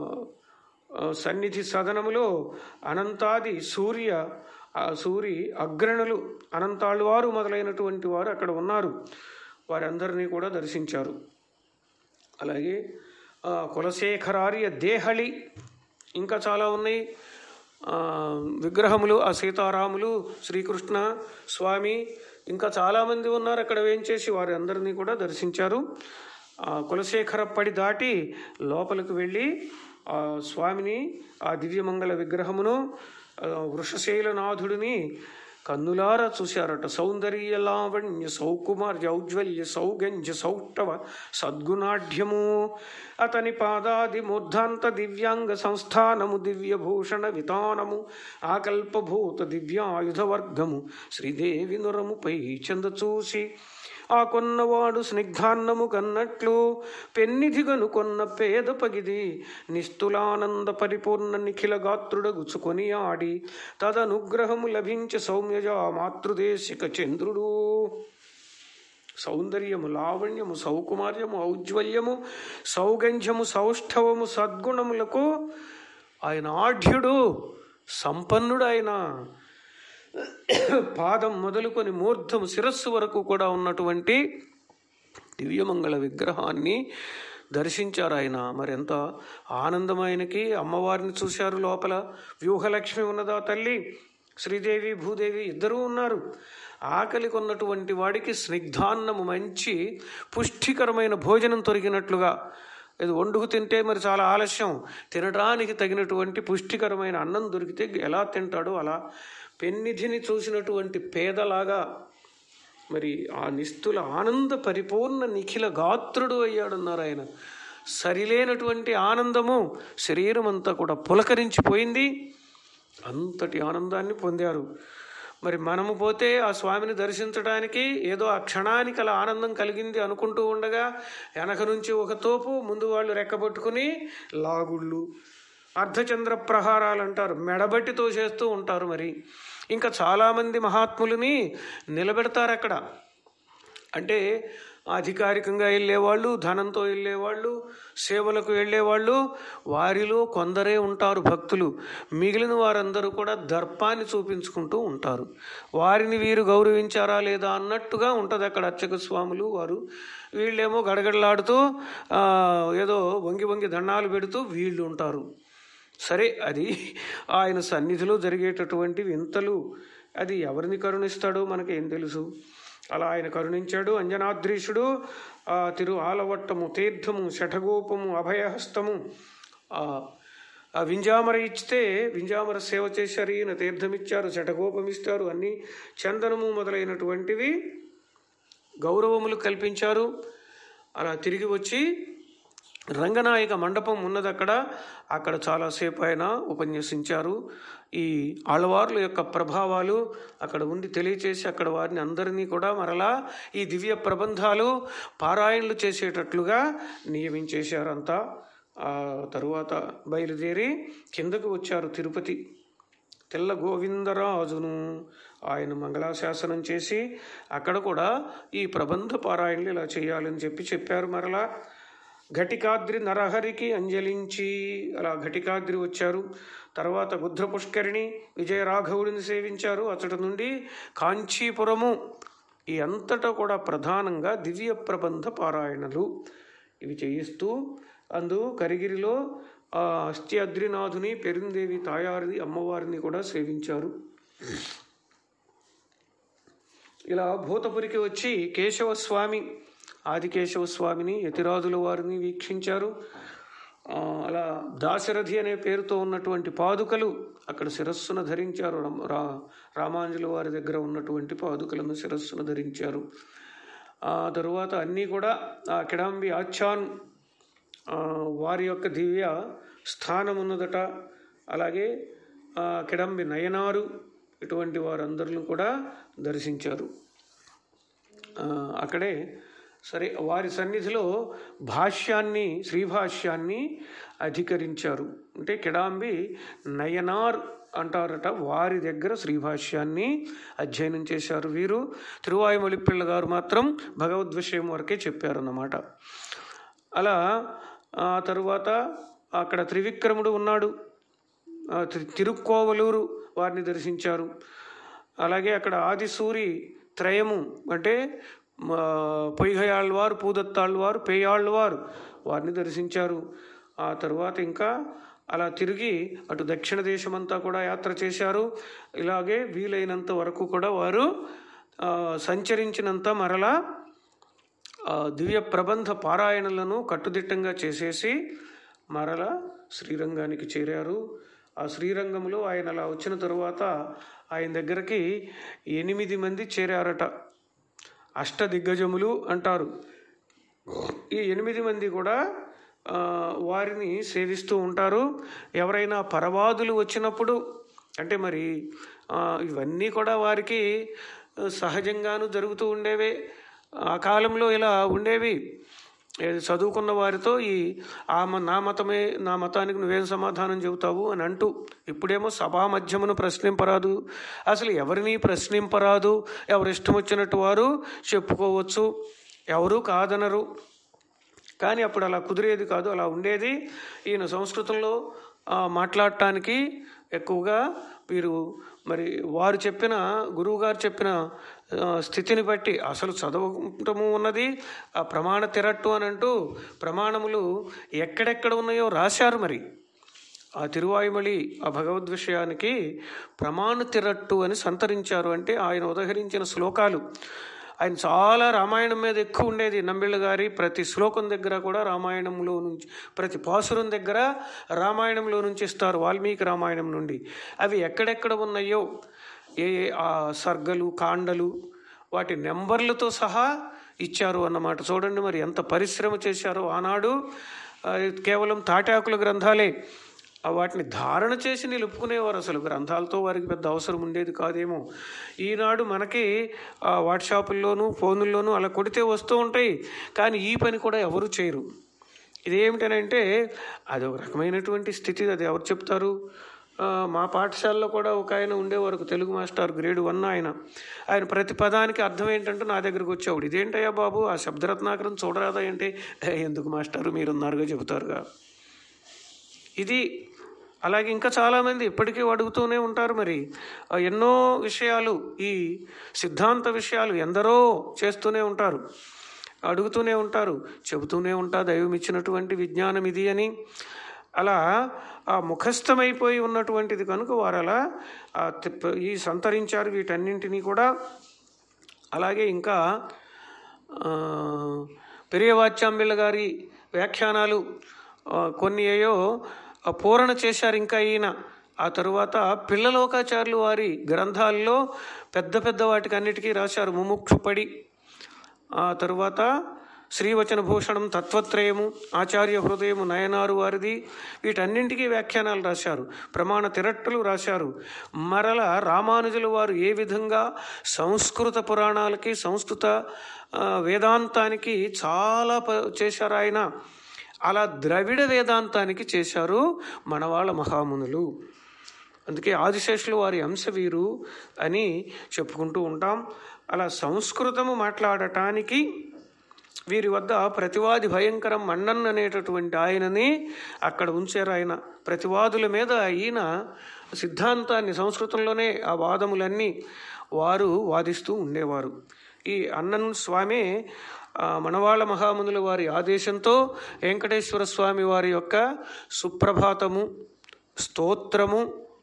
ఆ, సన్నిధి సదనములో అనంతాది సూర్య ఆ సూరి అగ్రణులు అనంతాళ్ళు వారు మొదలైనటువంటి వారు అక్కడ ఉన్నారు వారందరినీ కూడా దర్శించారు అలాగే ఆ, కులశేఖరార్య దేహళి ఇంకా చాలా ఉన్నాయి ఆ, విగ్రహములు ఆ సీతారాములు శ్రీకృష్ణ స్వామి ఇంకా చాలామంది ఉన్నారు అక్కడ వేంచేసి వారి అందరినీ కూడా దర్శించారు ఆ, కులశేఖరప్పడి దాటి లోపలికి వెళ్ళి ఆ స్వామిని ఆ దివ్యమంగళ విగ్రహమును ఆ, వృషశైలనాథుడిని కన్నులారా చూశారట సౌందర్య లావణ్య సౌకుమార్య ఔజ్వల్య సౌగంజ సౌష్ఠవ సద్గుణాఢ్యము అతని పాదాది మూర్ధాంత దివ్యాంగ సంస్థానము దివ్యభూషణ వితానము ఆకల్పభూత దివ్యాయుధవర్గము శ్రీదేవి నురముపై చంద చూసి ఆ కొన్నవాడు స్నిగ్ధాన్నము కన్నట్లు పెన్నిధిగను కొన్న పేద పగిది నిస్తులానంద పరిపూర్ణ నిఖిల గాత్రుడగుచుకొని ఆడి తదనుగ్రహము లభించ సౌమ్యజ మాతృదేశిక చంద్రుడు సౌందర్యము లావణ్యము సౌకుమార్యము ఔజ్వల్యము సౌగంధ్యము సౌష్ఠవము సద్గుణములకు ఆయన ఆఢ్యుడు సంపన్నుడు ఆయన పాదం మొదలుకొని మూర్ధము శిరస్సు వరకు కూడా ఉన్నటువంటి దివ్యమంగళ విగ్రహాన్ని దర్శించారు ఆయన మరి ఎంత ఆనందం ఆయనకి అమ్మవారిని చూశారు లోపల వ్యూహలక్ష్మి ఉన్నదా తల్లి శ్రీదేవి భూదేవి ఇద్దరూ ఉన్నారు ఆకలి కొన్నటువంటి వాడికి స్నిగ్ధాన్నము మంచి పుష్టికరమైన భోజనం తొరిగినట్లుగా ఇది వండుకు తింటే మరి చాలా ఆలస్యం తినడానికి తగినటువంటి పుష్టికరమైన అన్నం దొరికితే ఎలా తింటాడో అలా పెన్నిధిని చూసినటువంటి పేదలాగా మరి ఆ నిస్తుల ఆనంద పరిపూర్ణ నిఖిల గాత్రుడు అయ్యాడన్నారు ఆయన సరిలేనటువంటి ఆనందము శరీరం అంతా కూడా పులకరించిపోయింది అంతటి ఆనందాన్ని పొందారు మరి మనము పోతే ఆ స్వామిని దర్శించడానికి ఏదో ఆ క్షణానికి అలా ఆనందం కలిగింది అనుకుంటూ ఉండగా వెనక నుంచి ఒక తోపు ముందు వాళ్ళు రెక్కబట్టుకుని లాగుళ్ళు అర్ధచంద్ర ప్రహారాలు అంటారు మెడబట్టి తోసేస్తూ ఉంటారు మరి ఇంకా చాలామంది మహాత్ములని నిలబెడతారు అక్కడ అంటే అధికారికంగా వెళ్ళేవాళ్ళు ధనంతో వెళ్ళేవాళ్ళు సేవలకు వెళ్ళేవాళ్ళు వారిలో కొందరే ఉంటారు భక్తులు మిగిలిన వారందరూ కూడా దర్పాన్ని చూపించుకుంటూ ఉంటారు వారిని వీరు గౌరవించారా లేదా అన్నట్టుగా ఉంటుంది అక్కడ అర్చక స్వాములు వారు వీళ్ళేమో గడగడలాడుతూ ఆ, ఏదో వంగి వంగి దండాలు పెడుతూ వీళ్ళు ఉంటారు సరే అది ఆయన సన్నిధిలో జరిగేటటువంటి వింతలు అది ఎవరిని కరుణిస్తాడో మనకేం తెలుసు అలా ఆయన కరుణించాడు అంజనాద్రీషుడు ఆ తిరు ఆలవట్టము తీర్థము శఠగోపము అభయహస్తము ఆ ఆ వింజామర ఇచ్చితే వింజామర సేవ చేశారు ఈయన తీర్థం ఇచ్చారు శఠగోపం ఇస్తారు అన్ని చందనము మొదలైనటువంటివి గౌరవములు కల్పించారు అలా తిరిగి వచ్చి రంగనాయక మండపం ఉన్నది అక్కడ అక్కడ చాలాసేపు ఆయన ఉపన్యసించారు ఈ ఆళ్వార్ల యొక్క ప్రభావాలు అక్కడ ఉండి తెలియచేసి అక్కడ వారిని అందరినీ కూడా మరలా ఈ దివ్య ప్రబంధాలు పారాయణలు చేసేటట్లుగా నియమించేశారంతా ఆ తరువాత బయలుదేరి కిందకు వచ్చారు తిరుపతి తెల్ల గోవిందరాజును ఆయన మంగళాశాసనం చేసి అక్కడ కూడా ఈ ప్రబంధ పారాయణలు ఇలా చేయాలని చెప్పి చెప్పారు మరలా ఘటికాద్రి నరహరికి అంజలించి అలా ఘటికాద్రి వచ్చారు తర్వాత బుద్ధ పుష్కరిణి విజయరాఘవుడిని సేవించారు అతడి నుండి కాంచీపురము ఈ అంతటా కూడా ప్రధానంగా దివ్య ప్రబంధ పారాయణలు ఇవి చేయిస్తూ అందు కరిగిరిలో ఆ అస్థ్యద్రినాథుని పెరుందేవి తాయారిది అమ్మవారిని కూడా సేవించారు ఇలా భూతపురికి వచ్చి కేశవస్వామి ఆదికేశవ స్వామిని యతిరాజుల వారిని వీక్షించారు ఆ, అలా దాశరథి అనే పేరుతో ఉన్నటువంటి పాదుకలు అక్కడ శిరస్సున ధరించారు రామ- రా రామాంజుల వారి దగ్గర ఉన్నటువంటి పాదుకలను శిరస్సున ధరించారు ఆ తరువాత అన్నీ కూడా ఆ కిడాంబి ఆచ్చాన్ ఆ, వారి యొక్క దివ్య స్థానం ఉన్నదట అలాగే ఆ, కిడంబి నయనారు ఇటువంటి వారందరిని కూడా దర్శించారు ఆ, అక్కడే సరే వారి సన్నిధిలో భాష్యాన్ని శ్రీభాష్యాన్ని అధికరించారు అంటే కిడాంబి నయనార్ అంటారట వారి దగ్గర శ్రీభాష్యాన్ని అధ్యయనం చేశారు వీరు తిరువాయుమొళిపిళ్ళ గారు మాత్రం భగవద్ విషయం వరకే చెప్పారన్నమాట అలా ఆ తరువాత అక్కడ త్రివిక్రముడు ఉన్నాడు ఆ తి- తిరుక్కోవలూరు వారిని దర్శించారు అలాగే అక్కడ ఆదిసూరి త్రయము అంటే మా పొయ్యయాళ్ళవారు పూదత్తాళ్ళవారు పేయాళ్ళవారు వారిని దర్శించారు ఆ తరువాత ఇంకా అలా తిరిగి అటు దక్షిణ దేశమంతా కూడా యాత్ర చేశారు ఇలాగే వీలైనంత వరకు కూడా వారు ఆ, సంచరించినంత మరలా ఆ దివ్య ప్రబంధ పారాయణలను కట్టుదిట్టంగా చేసేసి మరల శ్రీరంగానికి చేరారు ఆ శ్రీరంగంలో ఆయన అలా వచ్చిన తరువాత ఆయన దగ్గరికి ఎనిమిది మంది చేరారట అష్టదిగ్గజములు అంటారు ఈ ఎనిమిది మంది కూడా ఆ, వారిని సేవిస్తూ ఉంటారు ఎవరైనా పరవాదులు వచ్చినప్పుడు అంటే మరి ఆ, ఇవన్నీ కూడా వారికి ఆ, సహజంగాను జరుగుతూ ఉండేవే ఆ కాలంలో ఇలా ఉండేవి ఏది చదువుకున్న వారితో ఈ ఆ మ- నా మతమే నా మతానికి నువ్వేం సమాధానం చెబుతావు అని అంటూ ఇప్పుడేమో సభా మధ్యమును ప్రశ్నింపరాదు అసలు ఎవరిని ప్రశ్నింపరాదు ఎవరు ఇష్టం వచ్చినట్టు వారు చెప్పుకోవచ్చు ఎవరు కాదనరు కానీ అప్పుడు అలా కుదిరేది కాదు అలా ఉండేది ఈయన సంస్కృతంలో ఆ, మాట్లాడటానికి ఎక్కువగా వీరు మరి వారు చెప్పిన గురువుగారు చెప్పిన ఆ, స్థితిని బట్టి అసలు చదవటము ఉన్నది ఆ ప్రమాణ తిరట్టు అని అంటూ ప్రమాణములు ఎక్కడెక్కడ ఉన్నాయో రాశారు మరి ఆ తిరువాయుమళి ఆ భగవద్ విషయానికి ప్రమాణ తిరట్టు అని సంతరించారు అంటే ఆయన ఉదహరించిన శ్లోకాలు ఆయన చాలా రామాయణం మీద ఎక్కువ ఉండేది నంబిళ్ళ గారి ప్రతి శ్లోకం దగ్గర కూడా రామాయణంలో నుంచి ప్రతి పాసురం దగ్గర రామాయణంలో నుంచి ఇస్తారు వాల్మీకి రామాయణం నుండి అవి ఎక్కడెక్కడ ఉన్నాయో ఏ ఏ ఆ సర్గలు కాండలు వాటి నెంబర్లతో సహా ఇచ్చారు అన్నమాట చూడండి మరి ఎంత పరిశ్రమ చేశారో ఆనాడు ఆ, కేవలం తాటాకుల గ్రంథాలే ఆ వాటిని ధారణ చేసి నిలుపుకునేవారు అసలు గ్రంథాలతో వారికి పెద్ద అవసరం ఉండేది కాదేమో ఈనాడు మనకి ఆ, వాట్సాపుల్లోనూ ఫోనుల్లోనూ అలా కొడితే వస్తూ ఉంటాయి కానీ ఈ పని కూడా ఎవరు చేయరు ఇదేమిటనంటే అది ఒక రకమైనటువంటి స్థితి అది ఎవరు చెప్తారు ఆ, మా పాఠశాలలో కూడా ఒక ఆయన ఉండేవారు ఒక తెలుగు మాస్టర్ గ్రేడ్ వన్ ఆయన ఆయన ప్రతి పదానికి అర్థం ఏంటంటే నా దగ్గరకు వచ్చేవాడు ఇదేంటయ్యా బాబు ఆ శబ్దరత్నాకరం చూడరాదా అంటే "ఏ, ఎందుకు మాస్టారు మీరున్నారుగా చెబుతారుగా ఇది అలాగే ఇంకా చాలామంది ఇప్పటికీ అడుగుతూనే ఉంటారు మరి ఆ, ఎన్నో విషయాలు ఈ సిద్ధాంత విషయాలు ఎందరో చేస్తూనే ఉంటారు అడుగుతూనే ఉంటారు చెబుతూనే ఉంటా దైవం ఇచ్చినటువంటి విజ్ఞానం ఇది అని అలా ఆ ముఖస్థమైపోయి ఉన్నటువంటిది కనుక వారు అలా ఆ తిప్ప- ఈ సంతరించారు వీటన్నింటినీ కూడా అలాగే ఇంకా ఆ, పెరియవాచ్యాంబిళ్ళ గారి వ్యాఖ్యానాలు ఆ, కొన్ని ఏయో ఆ, పూరణ చేశారు ఇంకా ఈయన ఆ తరువాత పిల్లలోకాచార్యులు వారి గ్రంథాల్లో పెద్ద పెద్ద వాటికి అన్నిటికీ రాశారు ముముక్షుపడి ఆ తరువాత శ్రీవచన భూషణం తత్వత్రయము ఆచార్య హృదయము నయనారు వారిది వీటన్నింటికీ వ్యాఖ్యానాలు రాశారు ప్రమాణ తిరట్టులు రాశారు మరల రామానుజుల వారు ఏ విధంగా సంస్కృత పురాణాలకి సంస్కృత ఆ, వేదాంతానికి చాలా ప- చేశారు ఆయన అలా ద్రవిడ వేదాంతానికి చేశారు మనవాళ్ళ మహామునులు అందుకే ఆదిశేషులు వారి అంశ వీరు అని చెప్పుకుంటూ ఉంటాం అలా సంస్కృతము మాట్లాడటానికి వీరి వద్ద ప్రతివాది భయంకరం మన్నన్ అనేటటువంటి ఆయనని అక్కడ ఉంచారు ఆయన ప్రతివాదుల మీద ఈయన సిద్ధాంతాన్ని సంస్కృతంలోనే ఆ వాదములన్నీ వారు వాదిస్తూ ఉండేవారు ఈ అన్నన్ స్వామి ఆ, మనవాళ్ళ మహామునుల వారి ఆదేశంతో వెంకటేశ్వర స్వామి వారి యొక్క సుప్రభాతము స్తోత్రము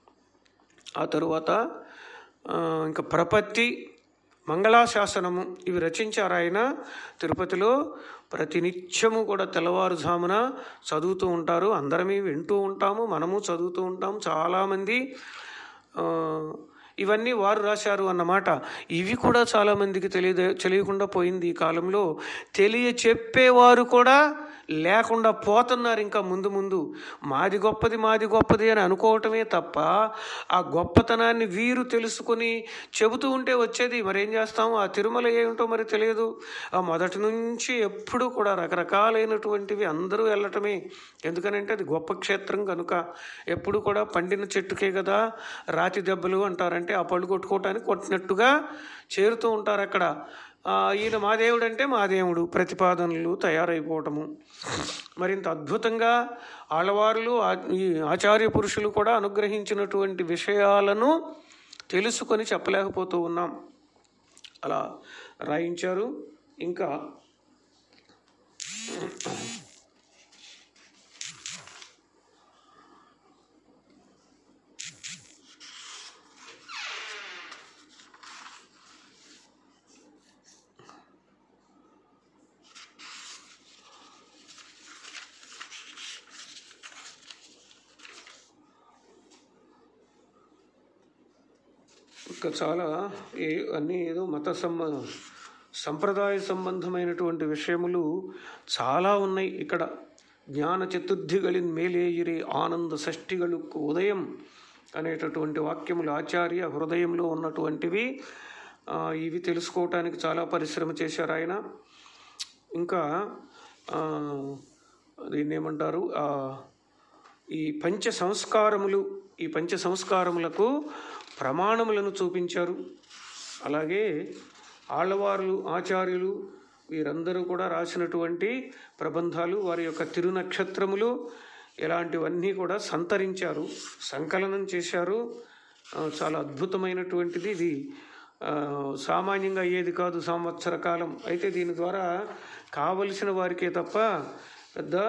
ఆ తరువాత ఆ, ఇంకా ప్రపత్తి మంగళాశాసనము ఇవి రచించారు ఆయన తిరుపతిలో ప్రతినిత్యము కూడా తెల్లవారుజామున చదువుతూ ఉంటారు అందరమీ వింటూ ఉంటాము మనము చదువుతూ ఉంటాము చాలామంది ఆ, ఇవన్నీ వారు రాశారు అన్నమాట ఇవి కూడా చాలామందికి తెలియదు తెలియకుండా పోయింది ఈ కాలంలో తెలియ చెప్పేవారు కూడా లేకుండా పోతున్నారు ఇంకా ముందు ముందు మాది గొప్పది మాది గొప్పది అని అనుకోవటమే తప్ప ఆ గొప్పతనాన్ని వీరు తెలుసుకుని చెబుతూ ఉంటే వచ్చేది మరేం చేస్తాం ఆ తిరుమల ఏమిటో మరి తెలియదు ఆ మొదటి నుంచి ఎప్పుడు కూడా రకరకాలైనటువంటివి అందరూ వెళ్ళటమే ఎందుకనంటే అది గొప్ప క్షేత్రం కనుక ఎప్పుడు కూడా పండిన చెట్టుకే కదా రాతి దెబ్బలు అంటారంటే ఆ పళ్ళు కొట్టుకోవటానికి కొట్టినట్టుగా చేరుతూ ఉంటారు అక్కడ ఆ, ఈయన మా దేవుడు అంటే మా దేవుడు ప్రతిపాదనలు తయారైపోవటము మరింత అద్భుతంగా ఆళ్ళవారులు ఆ- ఈ ఆచార్య పురుషులు కూడా అనుగ్రహించినటువంటి విషయాలను తెలుసుకొని చెప్పలేకపోతూ ఉన్నాం అలా రాయించారు ఇంకా ఇంకా చాలా ఏ అన్నీ ఏదో మత సంబ సంప్రదాయ సంబంధమైనటువంటి విషయములు చాలా ఉన్నాయి ఇక్కడ జ్ఞాన చతుర్థిகளின் మేలేయిరే ఆనంద షష్ఠిகளுக்கு ఉదయం అనేటటువంటి వాక్యములు ఆచార్య హృదయంలో ఉన్నటువంటివి ఆ, ఇవి తెలుసుకోవటానికి చాలా పరిశ్రమ చేశారు ఆయన ఇంకా ఆ, దీన్ని ఏమంటారు ఆ, ఈ పంచ సంస్కారములు ఈ పంచ సంస్కారములకు ప్రమాణములను చూపించారు అలాగే ఆళ్ళవారులు ఆచార్యులు వీరందరూ కూడా రాసినటువంటి ప్రబంధాలు వారి యొక్క తిరునక్షత్రములు ఇలాంటివన్నీ కూడా సంతరించారు సంకలనం చేశారు ఆ, చాలా అద్భుతమైనటువంటిది ఇది ఆ, సామాన్యంగా అయ్యేది కాదు సంవత్సర కాలం అయితే దీని ద్వారా కావలసిన వారికే తప్ప పెద్ద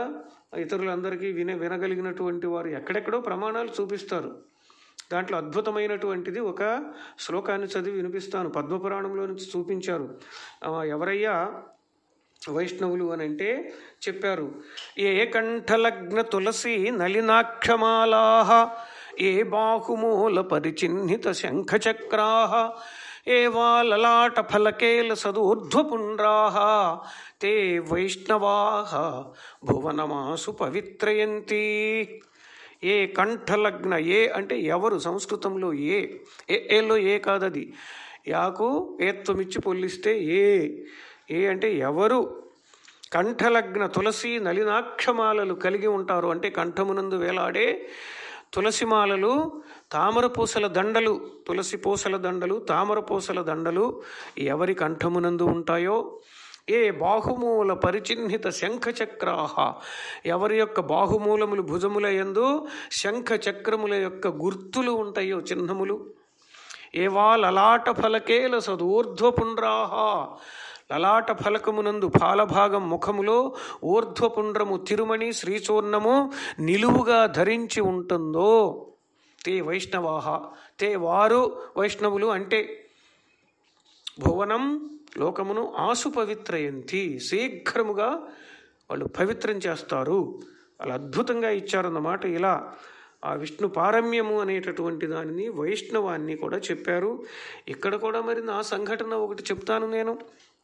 ఇతరులందరికీ విన వినగలిగినటువంటి వారు ఎక్కడెక్కడో ప్రమాణాలు చూపిస్తారు దాంట్లో అద్భుతమైనటువంటిది ఒక శ్లోకాన్ని చదివి వినిపిస్తాను పద్మపురాణంలో నుంచి చూపించారు ఆ, ఎవరయ్యా వైష్ణవులు అని అంటే చెప్పారు ఏ కంఠలగ్న తులసి నలినాక్షమాలా ఏ బాహుమూల పరిచిహ్నిత శంఖచక్రా ఏ వా లలాట ఫలకేల సదూర్ధ్వపుండ్రా తే వైష్ణవా భువనమాసు పవిత్రయంతి ఏ కంఠలగ్న ఏ అంటే ఎవరు సంస్కృతంలో ఏ ఏ ఏలో ఏ కాదది యాకు ఏత్వమిచ్చి పొల్లిస్తే ఏ ఏ అంటే ఎవరు కంఠలగ్న తులసి నలినాక్షమాలలు కలిగి ఉంటారు అంటే కంఠమునందు వేలాడే తులసిమాలలు తామర పూసల దండలు తులసి పూసల దండలు తామర పూసల దండలు ఎవరి కంఠమునందు ఉంటాయో ఏ బాహుమూల పరిచిహ్నిత శంఖచక్రాహ ఎవరి యొక్క బాహుమూలములు భుజముల యందు శంఖ చక్రముల యొక్క గుర్తులు ఉంటాయో చిహ్నములు ఏవా లలాట ఫలకేల సదూర్ధ్వపుండ్రాహ లలాట ఫలకమునందు పాలభాగం ముఖములో ఊర్ధ్వపుండ్రము తిరుమణి శ్రీచూర్ణము నిలువుగా ధరించి ఉంటుందో తే వైష్ణవాహ తే వారు వైష్ణవులు అంటే భువనం లోకమును ఆసు పవిత్రయంతి శీఘ్రముగా వాళ్ళు పవిత్రం చేస్తారు వాళ్ళు అద్భుతంగా ఇచ్చారన్నమాట ఇలా ఆ విష్ణు పారమ్యము అనేటటువంటి దానిని వైష్ణవాన్ని కూడా చెప్పారు ఇక్కడ కూడా మరి నా సంఘటన ఒకటి చెప్తాను నేను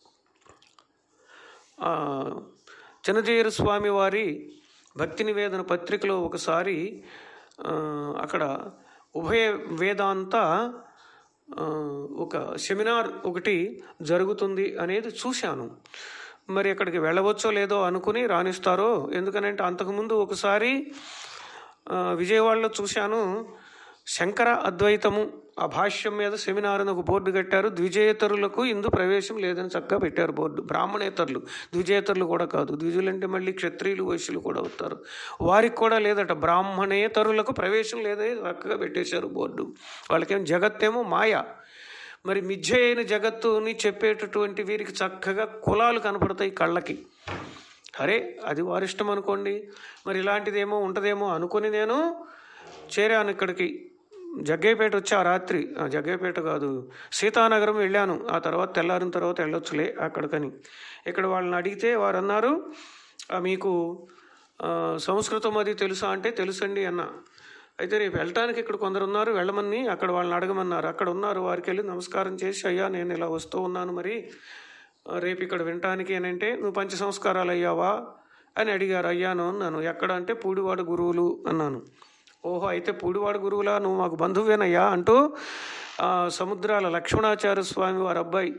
ఆ, చిన్నజీయర స్వామి వారి భక్తి నివేదన పత్రికలో ఒకసారి ఆ, అక్కడ ఉభయ వేదాంత ఆ, ఒక సెమినార్ ఒకటి జరుగుతుంది అనేది చూశాను మరి అక్కడికి వెళ్ళవచ్చో లేదో అనుకుని రాణిస్తారో ఎందుకనంటే అంతకుముందు ఒకసారి ఆ, విజయవాడలో చూశాను శంకర అద్వైతము ఆ భాష్యం మీద సెమినార్ అని ఒక బోర్డు కట్టారు ద్విజేతరులకు ఇందు ప్రవేశం లేదని చక్కగా పెట్టారు బోర్డు బ్రాహ్మణేతరులు ద్విజేతరులు కూడా కాదు ద్విజులు అంటే మళ్ళీ క్షత్రియులు వైశ్యులు కూడా అవుతారు వారికి కూడా లేదట బ్రాహ్మణేతరులకు ప్రవేశం లేదని చక్కగా పెట్టేశారు బోర్డు వాళ్ళకేం జగత్తేమో మాయ మరి మిథ్య అయిన జగత్తుని చెప్పేటటువంటి వీరికి చక్కగా కులాలు కనపడతాయి కళ్ళకి అరే అది వారిష్టం అనుకోండి మరి ఇలాంటిదేమో ఉంటుందేమో అనుకుని నేను చేరాను ఇక్కడికి జగ్గయ్యపేట వచ్చి ఆ రాత్రి ఆ, జగ్గయ్యపేట కాదు సీతానగరం వెళ్ళాను ఆ తర్వాత తెల్లారిన తర్వాత వెళ్ళొచ్చులే అక్కడికని ఇక్కడ వాళ్ళని అడిగితే వారు అన్నారు "ఆ, మీకు ఆ, సంస్కృతం అది తెలుసా అంటే తెలుసండి అన్న అయితే రేపు వెళ్ళటానికి ఇక్కడ కొందరు ఉన్నారు వెళ్ళమని అక్కడ వాళ్ళని అడగమన్నారు అక్కడ ఉన్నారు వారికి వెళ్ళి నమస్కారం చేసి అయ్యా నేను ఇలా వస్తూ ఉన్నాను మరి ఆ, రేపు ఇక్కడ వినటానికి అని అంటే నువ్వు పంచ సంస్కారాలు అయ్యావా అని అడిగారు అయ్యాను అన్నాను ఎక్కడ అంటే పూడివాడ గురువులు అన్నాను ఓహో అయితే పూడివాడ గురువులా నువ్వు మాకు బంధువేనయ్యా అంటూ ఆ, సముద్రాల లక్ష్మణాచార్య స్వామి వారి అబ్బాయి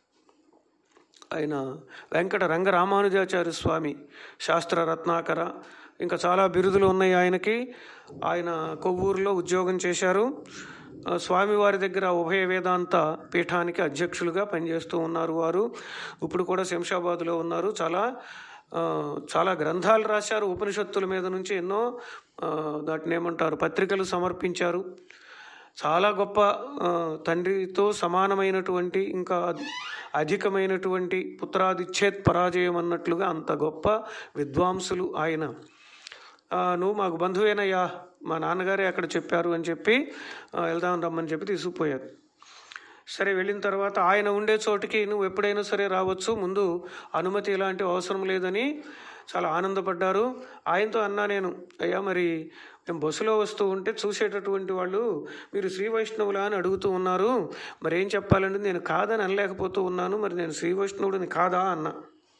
ఆయన వెంకట రంగ రామానుజాచార్య స్వామి శాస్త్ర రత్నాకర ఇంకా చాలా బిరుదులు ఉన్నాయి ఆయనకి ఆయన కొవ్వూరులో ఉద్యోగం చేశారు ఆ, స్వామివారి దగ్గర ఉభయ వేదాంత పీఠానికి అధ్యక్షులుగా పనిచేస్తూ ఉన్నారు వారు ఇప్పుడు కూడా శంషాబాద్లో ఉన్నారు చాలా ఆ, చాలా గ్రంథాలు రాశారు ఉపనిషత్తుల మీద నుంచి ఎన్నో ఆ, దాటిని ఏమంటారు పత్రికలు సమర్పించారు చాలా గొప్ప ఆ, తండ్రితో సమానమైనటువంటి ఇంకా అధికమైనటువంటి పుత్రాదిచ్ఛేద్ పరాజయం అన్నట్లుగా అంత గొప్ప విద్వాంసులు ఆయన ఆ, నువ్వు మాకు బంధువేనయ్యా మా నాన్నగారే అక్కడ చెప్పారు అని చెప్పి ఆ, వెళ్దాం రమ్మని చెప్పి తీసుకుపోయారు సరే వెళ్ళిన తర్వాత ఆయన ఉండే చోటికి నువ్వు ఎప్పుడైనా సరే రావచ్చు ముందు అనుమతి ఇలాంటి అవసరం లేదని చాలా ఆనందపడ్డారు ఆయనతో అన్నా నేను అయ్యా మరి మేము బస్సులో వస్తూ ఉంటే చూసేటటువంటి వాళ్ళు మీరు శ్రీ వైష్ణవులా అని అడుగుతూ ఉన్నారు మరి ఏం చెప్పాలంటే నేను కాదని అనలేకపోతూ ఉన్నాను మరి నేను శ్రీ వైష్ణవుడిని కాదా అన్నా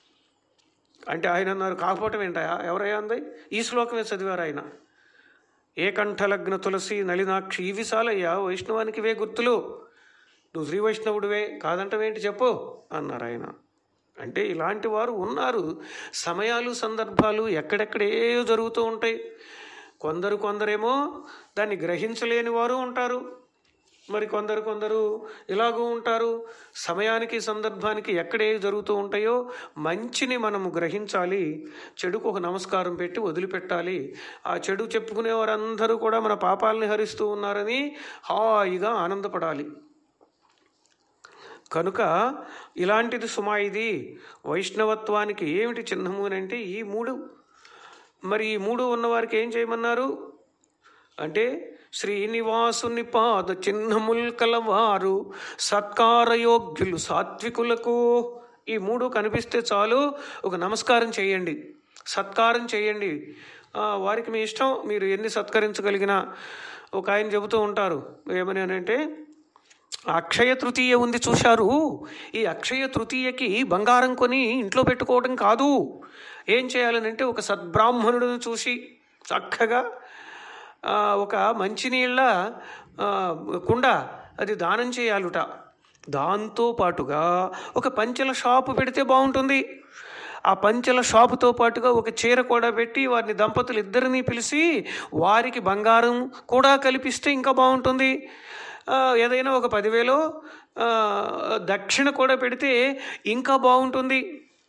అంటే ఆయన అన్నారు కాకపోవటం ఏంటయా ఎవరయ్యా అంది ఈ శ్లోకమే చదివారు ఆయన ఏ కంఠలగ్న తులసి నలినాక్షి ఇవి సాలయ్యా వైష్ణవానికి ఇవే గుర్తులు నువ్వు శ్రీ వైష్ణవుడివే కాదంటవేంటి చెప్పు అన్నారు ఆయన అంటే ఇలాంటి వారు ఉన్నారు సమయాలు సందర్భాలు ఎక్కడెక్కడే జరుగుతూ ఉంటాయి కొందరు కొందరేమో దాన్ని గ్రహించలేని వారు ఉంటారు మరి కొందరు కొందరు ఇలాగూ ఉంటారు సమయానికి సందర్భానికి ఎక్కడే జరుగుతూ ఉంటాయో మంచిని మనము గ్రహించాలి చెడుకు ఒక నమస్కారం పెట్టి వదిలిపెట్టాలి ఆ చెడు చెప్పుకునే వారందరూ కూడా మన పాపాలని హరిస్తూ ఉన్నారని హాయిగా ఆనందపడాలి కనుక ఇలాంటిది సుమా ఇది వైష్ణవత్వానికి ఏమిటి చిహ్నము అని అంటే ఈ మూడు మరి ఈ మూడు ఉన్నవారికి ఏం చేయమన్నారు అంటే శ్రీనివాసుని పాద చిహ్నముల్ కలవారు సత్కారయోగ్యులు సాత్వికులకు ఈ మూడు కనిపిస్తే చాలు ఒక నమస్కారం చేయండి సత్కారం చేయండి ఆ, వారికి మీ ఇష్టం మీరు ఎన్ని సత్కరించగలిగినా ఒక ఆయన చెబుతూ ఉంటారు ఏమని అని అంటే అక్షయ తృతీయ ఉంది చూశారు ఈ అక్షయ తృతీయకి బంగారం కొని ఇంట్లో పెట్టుకోవడం కాదు ఏం చేయాలనంటే ఒక సద్బ్రాహ్మణుడిని చూసి చక్కగా ఆ, ఒక మంచినీళ్ళ ఆ, కుండ అది దానం చేయాలుట దాంతో పాటుగా ఒక పంచెల షాపు పెడితే బాగుంటుంది ఆ పంచెల షాపుతో పాటుగా ఒక చీర కూడా పెట్టి వారిని దంపతులు ఇద్దరిని పిలిచి వారికి బంగారం కూడా కల్పిస్తే ఇంకా బాగుంటుంది ఆ, ఏదైనా ఒక పదివేలో ఆ, దక్షిణ కూడా పెడితే ఇంకా బాగుంటుంది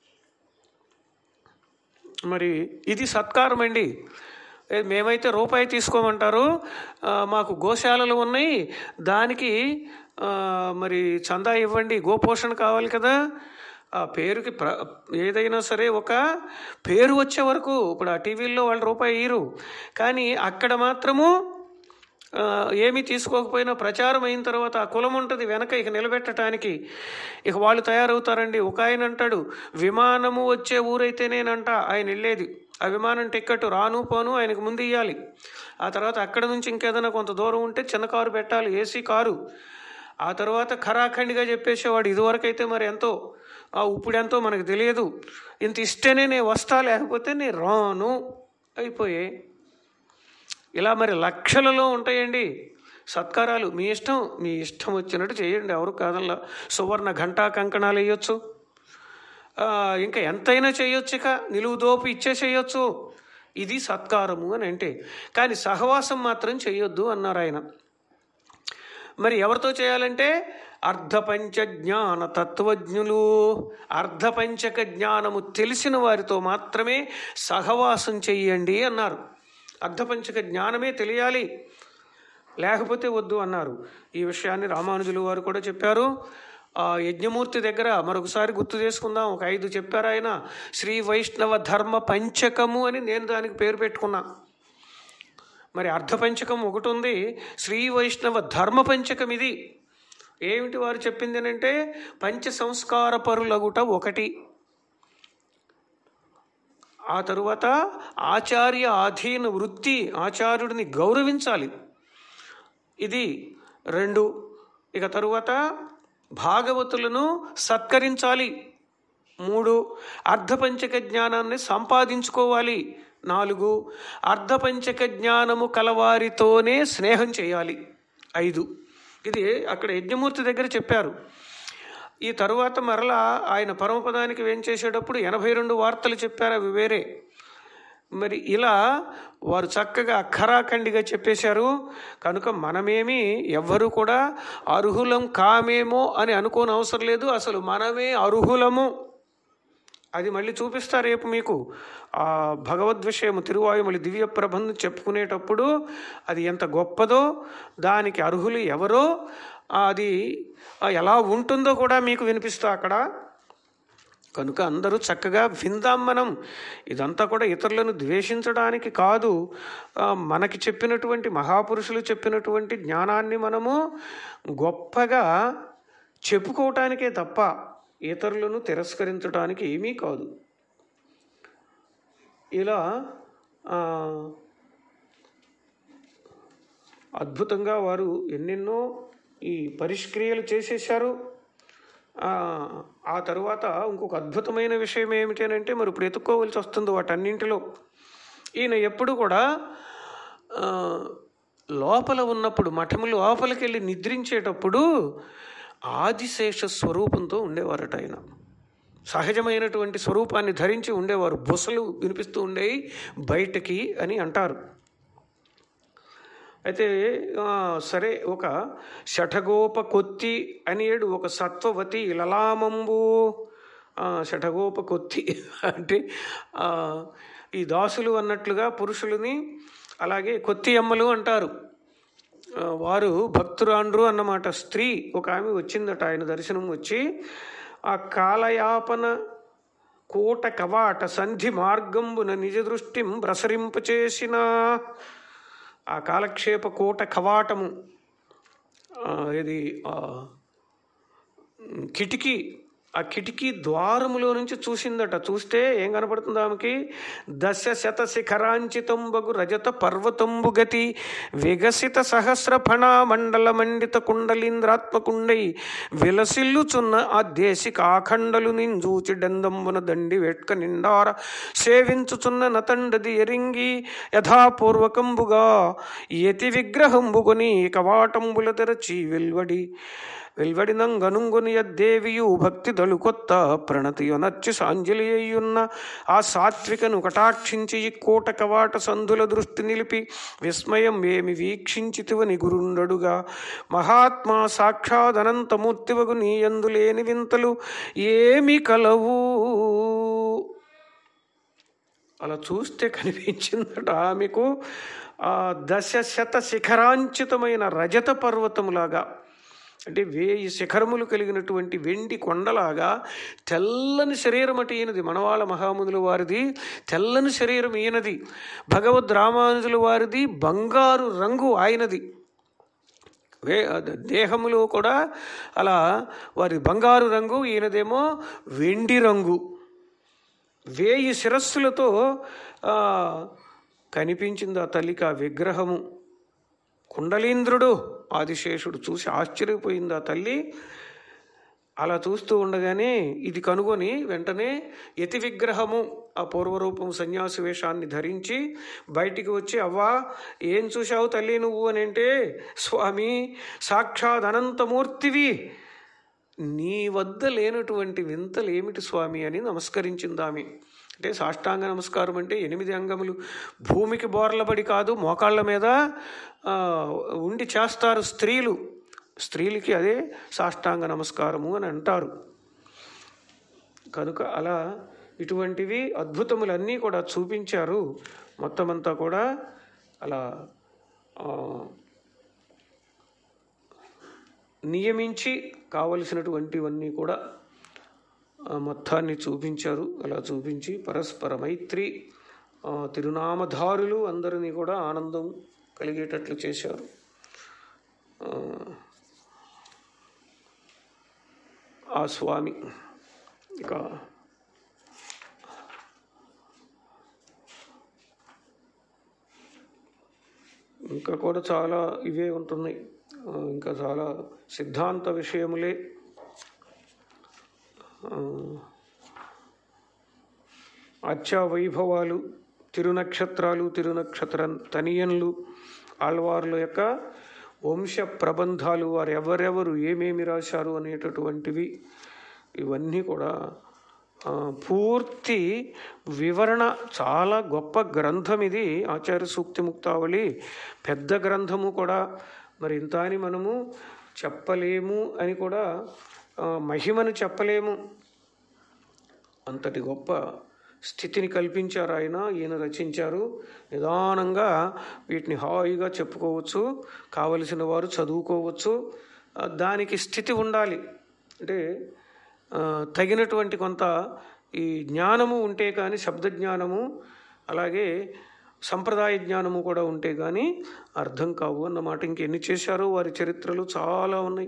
మరి ఇది సత్కారం అండి ఏ, మేమైతే రూపాయి తీసుకోమంటారు ఆ, మాకు గోశాలలు ఉన్నాయి దానికి ఆ, మరి చందా ఇవ్వండి గోపోషణ కావాలి కదా ఆ పేరుకి ప్ర ఏదైనా సరే ఒక పేరు వచ్చే వరకు ఇప్పుడు ఆ టీవీల్లో వాళ్ళు రూపాయి ఇయ్యరు కానీ అక్కడ మాత్రము ఆ, ఏమీ తీసుకోకపోయినా ప్రచారం అయిన తర్వాత ఆ కులం ఉంటుంది వెనక ఇక నిలబెట్టడానికి ఇక వాళ్ళు తయారవుతారండి ఒక ఆయన అంటాడు విమానము వచ్చే ఊరైతేనేనంట ఆయన వెళ్ళేది ఆ విమానం టిక్కెట్ రాను పోను ఆయనకు ముందు ఇవ్వాలి ఆ తర్వాత అక్కడ నుంచి ఇంకేదైనా కొంత దూరం ఉంటే చిన్న కారు పెట్టాలి ఏసీ కారు ఆ తర్వాత ఖరాఖండిగా చెప్పేసేవాడు ఇదివరకైతే మరి ఎంతో ఆ ఇప్పుడు ఎంతో మనకు తెలియదు ఇంత ఇష్టేనే నేను వస్తా లేకపోతే నేను రాను అయిపోయాయి ఇలా మరి లక్షలలో ఉంటాయండి సత్కారాలు మీ ఇష్టం మీ ఇష్టం వచ్చినట్టు చేయండి ఎవరు కాదల్లా సువర్ణ ఘంటా కంకణాలు వేయొచ్చు ఆ, ఇంకా ఎంతైనా చేయొచ్చు ఇక నిలువు దోపు ఇచ్చేసేయచ్చు ఇది సత్కారము అని అంటే కానీ సహవాసం మాత్రం చేయొద్దు అన్నారు ఆయన మరి ఎవరితో చేయాలంటే అర్ధపంచ జ్ఞాన తత్వజ్ఞులు అర్ధపంచక జ్ఞానము తెలిసిన వారితో మాత్రమే సహవాసం చెయ్యండి అన్నారు అర్ధపంచక జ్ఞానమే తెలియాలి లేకపోతే వద్దు అన్నారు ఈ విషయాన్ని రామానుజులు వారు కూడా చెప్పారు ఆ యజ్ఞమూర్తి దగ్గర మరొకసారి గుర్తు చేసుకుందాం ఒక ఐదు చెప్పారు ఆయన శ్రీ వైష్ణవ ధర్మ పంచకము అని నేను దానికి పేరు పెట్టుకున్నా మరి అర్ధపంచకం ఒకటి ఉంది శ్రీ వైష్ణవ ధర్మ పంచకం ఇది ఏమిటి వారు చెప్పింది అంటే పంచ సంస్కార పరులగుట ఒకటి ఆ తరువాత ఆచార్య ఆధీన వృత్తి ఆచార్యుడిని గౌరవించాలి ఇది రెండు ఇక తరువాత భాగవతులను సత్కరించాలి మూడు అర్ధపంచక జ్ఞానాన్ని సంపాదించుకోవాలి నాలుగు అర్ధపంచక జ్ఞానము కలవారితోనే స్నేహం చేయాలి ఐదు ఇది అక్కడ యజ్ఞమూర్తి దగ్గర చెప్పారు ఈ తరువాత మరలా ఆయన పరమపదానికి వేంచేసేటప్పుడు ఎనభై రెండు వార్తలు చెప్పారు అవి వేరే మరి ఇలా వారు చక్కగా అఖరాఖండిగా చెప్పేశారు కనుక మనమేమి ఎవ్వరు కూడా అర్హులం కామేమో అని అనుకోని అవసరం లేదు అసలు మనమే అర్హులము అది మళ్ళీ చూపిస్తా రేపు మీకు ఆ భగవద్ విషయము తిరువాయుమలి దివ్య ప్రబంధం చెప్పుకునేటప్పుడు అది ఎంత గొప్పదో దానికి అర్హులు ఎవరో అది ఎలా ఉంటుందో కూడా మీకు వినిపిస్తా అక్కడ కనుక అందరూ చక్కగా విందాం మనం ఇదంతా కూడా ఇతరులను ద్వేషించడానికి కాదు ఆ, మనకి చెప్పినటువంటి మహాపురుషులు చెప్పినటువంటి జ్ఞానాన్ని మనము గొప్పగా చెప్పుకోవటానికే తప్ప ఇతరులను తిరస్కరించడానికి ఏమీ కాదు ఇలా ఆ, అద్భుతంగా వారు ఎన్నెన్నో ఈ పరిష్క్రియలు చేసేశారు ఆ, ఆ తరువాత ఇంకొక అద్భుతమైన విషయం ఏమిటి అని అంటే మరి ఇప్పుడు ఎత్తుక్కోవలసి వస్తుంది వాటన్నింటిలో ఈయన ఎప్పుడు కూడా ఆ, లోపల ఉన్నప్పుడు మఠము లోపలికి వెళ్ళి నిద్రించేటప్పుడు ఆదిశేష స్వరూపంతో ఉండేవారట ఆయన సహజమైనటువంటి స్వరూపాన్ని ధరించి ఉండేవారు బుసలు వినిపిస్తూ ఉండేవి బయటకి అని అంటారు అయితే ఆ, సరే ఒక షఠగోప కొత్తి అనేడు ఒక సత్వవతి లలామంబు ఆ, షఠగోప కొత్తి అంటే ఆ, ఈ దాసులు అన్నట్లుగా పురుషులని అలాగే కొత్తి అమ్మలు అంటారు ఆ, వారు భక్తురాండ్రు అన్నమాట స్త్రీ ఒక ఆమె వచ్చిందట ఆయన దర్శనం వచ్చి ఆ కాలయాపన కోట కవాట సంధి మార్గంబున నిజ దృష్టిం ప్రసరింపచేసిన ఆ కాలక్షేప కోట కవాటము ఆ, ఇది ఆ, కిటికీ ఆ కిటికీ ద్వారములో నుంచి చూసిందట చూస్తే ఏం కనపడుతుంది ఆమెకి దశ శత శిఖరాంచితంబగు రజత పర్వతంబు గతి విగసిత సహస్ర ఫణా మండల మండిత కుండలీంద్రాత్మకుండై విలసిల్లుచున్న ఆ దేశిక ఆఖండలు నింజూచి డందంబున దండి వెట్క నిండార సేవించుచున్న నతండది ఎరింగి యథాపూర్వకంబుగా యతి విగ్రహంబుకొని కవాటంబుల తెరచి వెల్వడి వెల్వడినంగనుంగుని యద్దేవియు భక్తి దళు కొత్త ప్రణతియొనర్చి సాంజలి అయ్యున్న ఆ సాత్వికను కటాక్షించి ఈ కోట కవాట సంధుల దృష్టి నిలిపి విస్మయం ఏమి వీక్షించితివని గురుండడుగా మహాత్మా సాక్షాదనంతమూర్తివగు నీయందులేని వింతలు ఏమి కలవు అలా చూస్తే కనిపించిందట ఆమెకు ఆ దశ శత శిఖరాంచితమైన రజత పర్వతములాగా అంటే వేయి శిఖరములు కలిగినటువంటి వెండి కొండలాగా తెల్లని శరీరం అటు ఈయనది మనవాళ్ళ మహామునుల వారిది తెల్లని శరీరం ఈయనది భగవద్ రామానుజుల వారిది బంగారు రంగు ఆయనది వే దేహములో కూడా అలా వారి బంగారు రంగు ఈయనదేమో వెండి రంగు వేయి శిరస్సులతో ఆ, కనిపించింది ఆ తల్లికి ఆ విగ్రహము కుండలీంద్రుడు ఆదిశేషుడు చూసి ఆశ్చర్యపోయింది ఆ తల్లి అలా చూస్తూ ఉండగానే ఇది కనుగొని వెంటనే యతి విగ్రహము ఆ పూర్వరూపం సన్యాసి వేషాన్ని ధరించి బయటికి వచ్చి అవ్వా ఏం చూశావు తల్లి నువ్వు అని అంటే స్వామి సాక్షాత్ అనంతమూర్తివి నీ వద్ద లేనటువంటి వింతలు ఏమిటి స్వామి అని నమస్కరించింది ఆమె అంటే సాష్టాంగ నమస్కారం అంటే ఎనిమిది అంగములు భూమికి బోర్లబడి కాదు మోకాళ్ళ మీద ఆ, ఉండి చేస్తారు స్త్రీలు స్త్రీలకి అదే సాష్టాంగ నమస్కారము అని అంటారు కనుక అలా ఇటువంటివి అద్భుతములన్నీ కూడా చూపించారు మొత్తం అంతా కూడా అలా ఆ, నియమించి కావలసినటువంటివన్నీ కూడా ఆ మొత్తాన్ని చూపించారు అలా చూపించి పరస్పర మైత్రి ఆ, తిరునామధారులు అందరినీ కూడా ఆనందం కలిగేటట్లు చేశారు ఆ, ఆ స్వామి ఇక ఇంకా కూడా చాలా ఇవే ఉంటున్నాయి ఆ, ఇంకా చాలా సిద్ధాంత విషయములే ఆ, అచ్చా వైభవాలు తిరునక్షత్రాలు తిరునక్షత్ర తనియన్లు ఆళ్వార్ల యొక్క వంశ ప్రబంధాలు వారు ఎవరెవరు ఏమేమి రాశారు అనేటటువంటివి ఇవన్నీ కూడా ఆ, పూర్తి వివరణ చాలా గొప్ప గ్రంథం ఇది ఆచార్య సూక్తి ముక్తావళి పెద్ద గ్రంథము కూడా మరి ఇంత అని మనము చెప్పలేము అని కూడా ఆ, మహిమను చెప్పలేము అంతటి గొప్ప స్థితిని కల్పించారు ఆయన ఈయన రచించారు నిదానంగా వీటిని హాయిగా చెప్పుకోవచ్చు కావలసిన వారు చదువుకోవచ్చు ఆ, దానికి స్థితి ఉండాలి అంటే ఆ, తగినటువంటి కొంత ఈ జ్ఞానము ఉంటే కానీ శబ్ద జ్ఞానము అలాగే సంప్రదాయ జ్ఞానము కూడా ఉంటే కానీ అర్థం కావు అన్నమాట ఇంకెన్ని చేశారో వారి చరిత్రలు చాలా ఉన్నాయి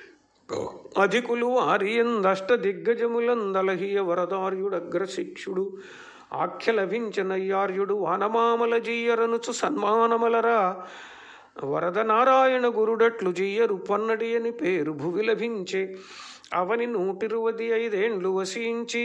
అధికులు ఆర్యందష్ట దిగ్గజములందలహియ వరదార్యుడగ్రశిక్షుడు ఆఖ్య లభించనయ్యార్యుడు వానమామల జీయరనుచు సన్మానమలరా వరద నారాయణ గురుడట్లు జీయరు పొన్నడి అని పేరు భువి లభించే అవని నూటిరువది ఐదేండ్లు వసించి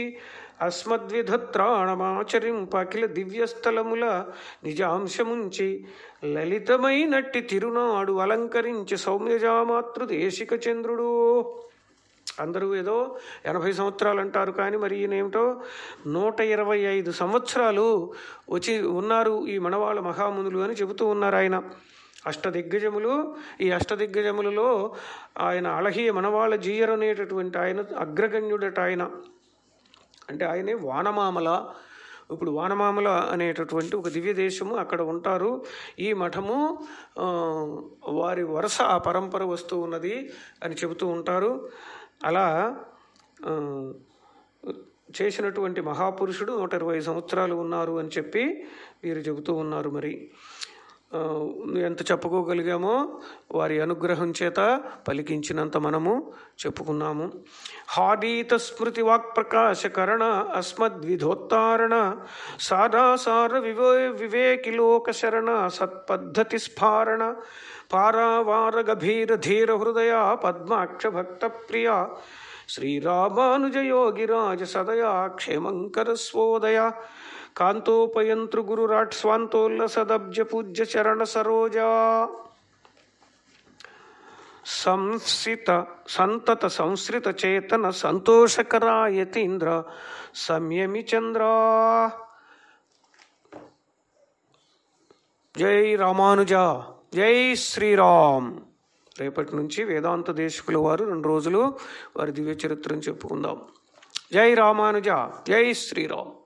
అస్మద్విధత్రాణమాచరింప అఖిల దివ్యస్థలముల నిజాంశముంచి లలితమైనట్టి తిరునాడు అలంకరించి సౌమ్యజామాతృ దేశిక చంద్రుడు అందరూ ఏదో ఎనభై సంవత్సరాలు అంటారు కానీ మరి ఈయనేమిటో నూట ఇరవై ఐదు సంవత్సరాలు వచ్చి ఉన్నారు ఈ మనవాళ్ళ మహామునులు అని చెబుతూ ఉన్నారు ఆయన అష్టదిగ్గజములు ఈ అష్టదిగ్గజములలో ఆయన అళహీయ మనవాళ్ళ జీయర్ అనేటటువంటి ఆయన అగ్రగణ్యుడట ఆయన అంటే ఆయనే వానమామల ఇప్పుడు వానమామల అనేటటువంటి ఒక దివ్య దేశము అక్కడ ఉంటారు ఈ మఠము ఆ, వారి వరుస ఆ పరంపర వస్తూ ఉన్నది అని చెబుతూ ఉంటారు అలా ఆ, చేసినటువంటి మహాపురుషుడు నూట ఇరవై సంవత్సరాలు ఉన్నారు అని చెప్పి వీరు చెబుతూ ఉన్నారు మరి ఆ, ఎంత చెప్పుకోగలిగామో వారి అనుగ్రహం చేత పలికించినంత మనము చెప్పుకున్నాము హాదీత స్మృతి వాక్ప్రకాశకరణ అస్మద్విధోత్తారణ సారాసార వివే వివేకి లోకశరణ సత్పద్ధతి స్ఫారణ పారావార గభీర ధీర హృదయ పద్మాక్ష భక్త ప్రియ శ్రీరామానుజ యోగిరాజ సదయా క్షేమంకర స్వోదయ కాంతోపయంతృ గురురాట్ స్వాంతోల్లసదబ్జ పూజ్య చరణ సరోజా సంస్థిత సంతత సంశ్రిత చేతన సంతోషకరాయతీంద్ర సంయమి చంద్ర జై రామానుజ జై శ్రీరామ్ రేపటి నుంచి వేదాంత దేశకుల వారు రెండు రోజులు వారి దివ్య చరిత్రను చెప్పుకుందాం జై రామానుజ జై శ్రీరామ్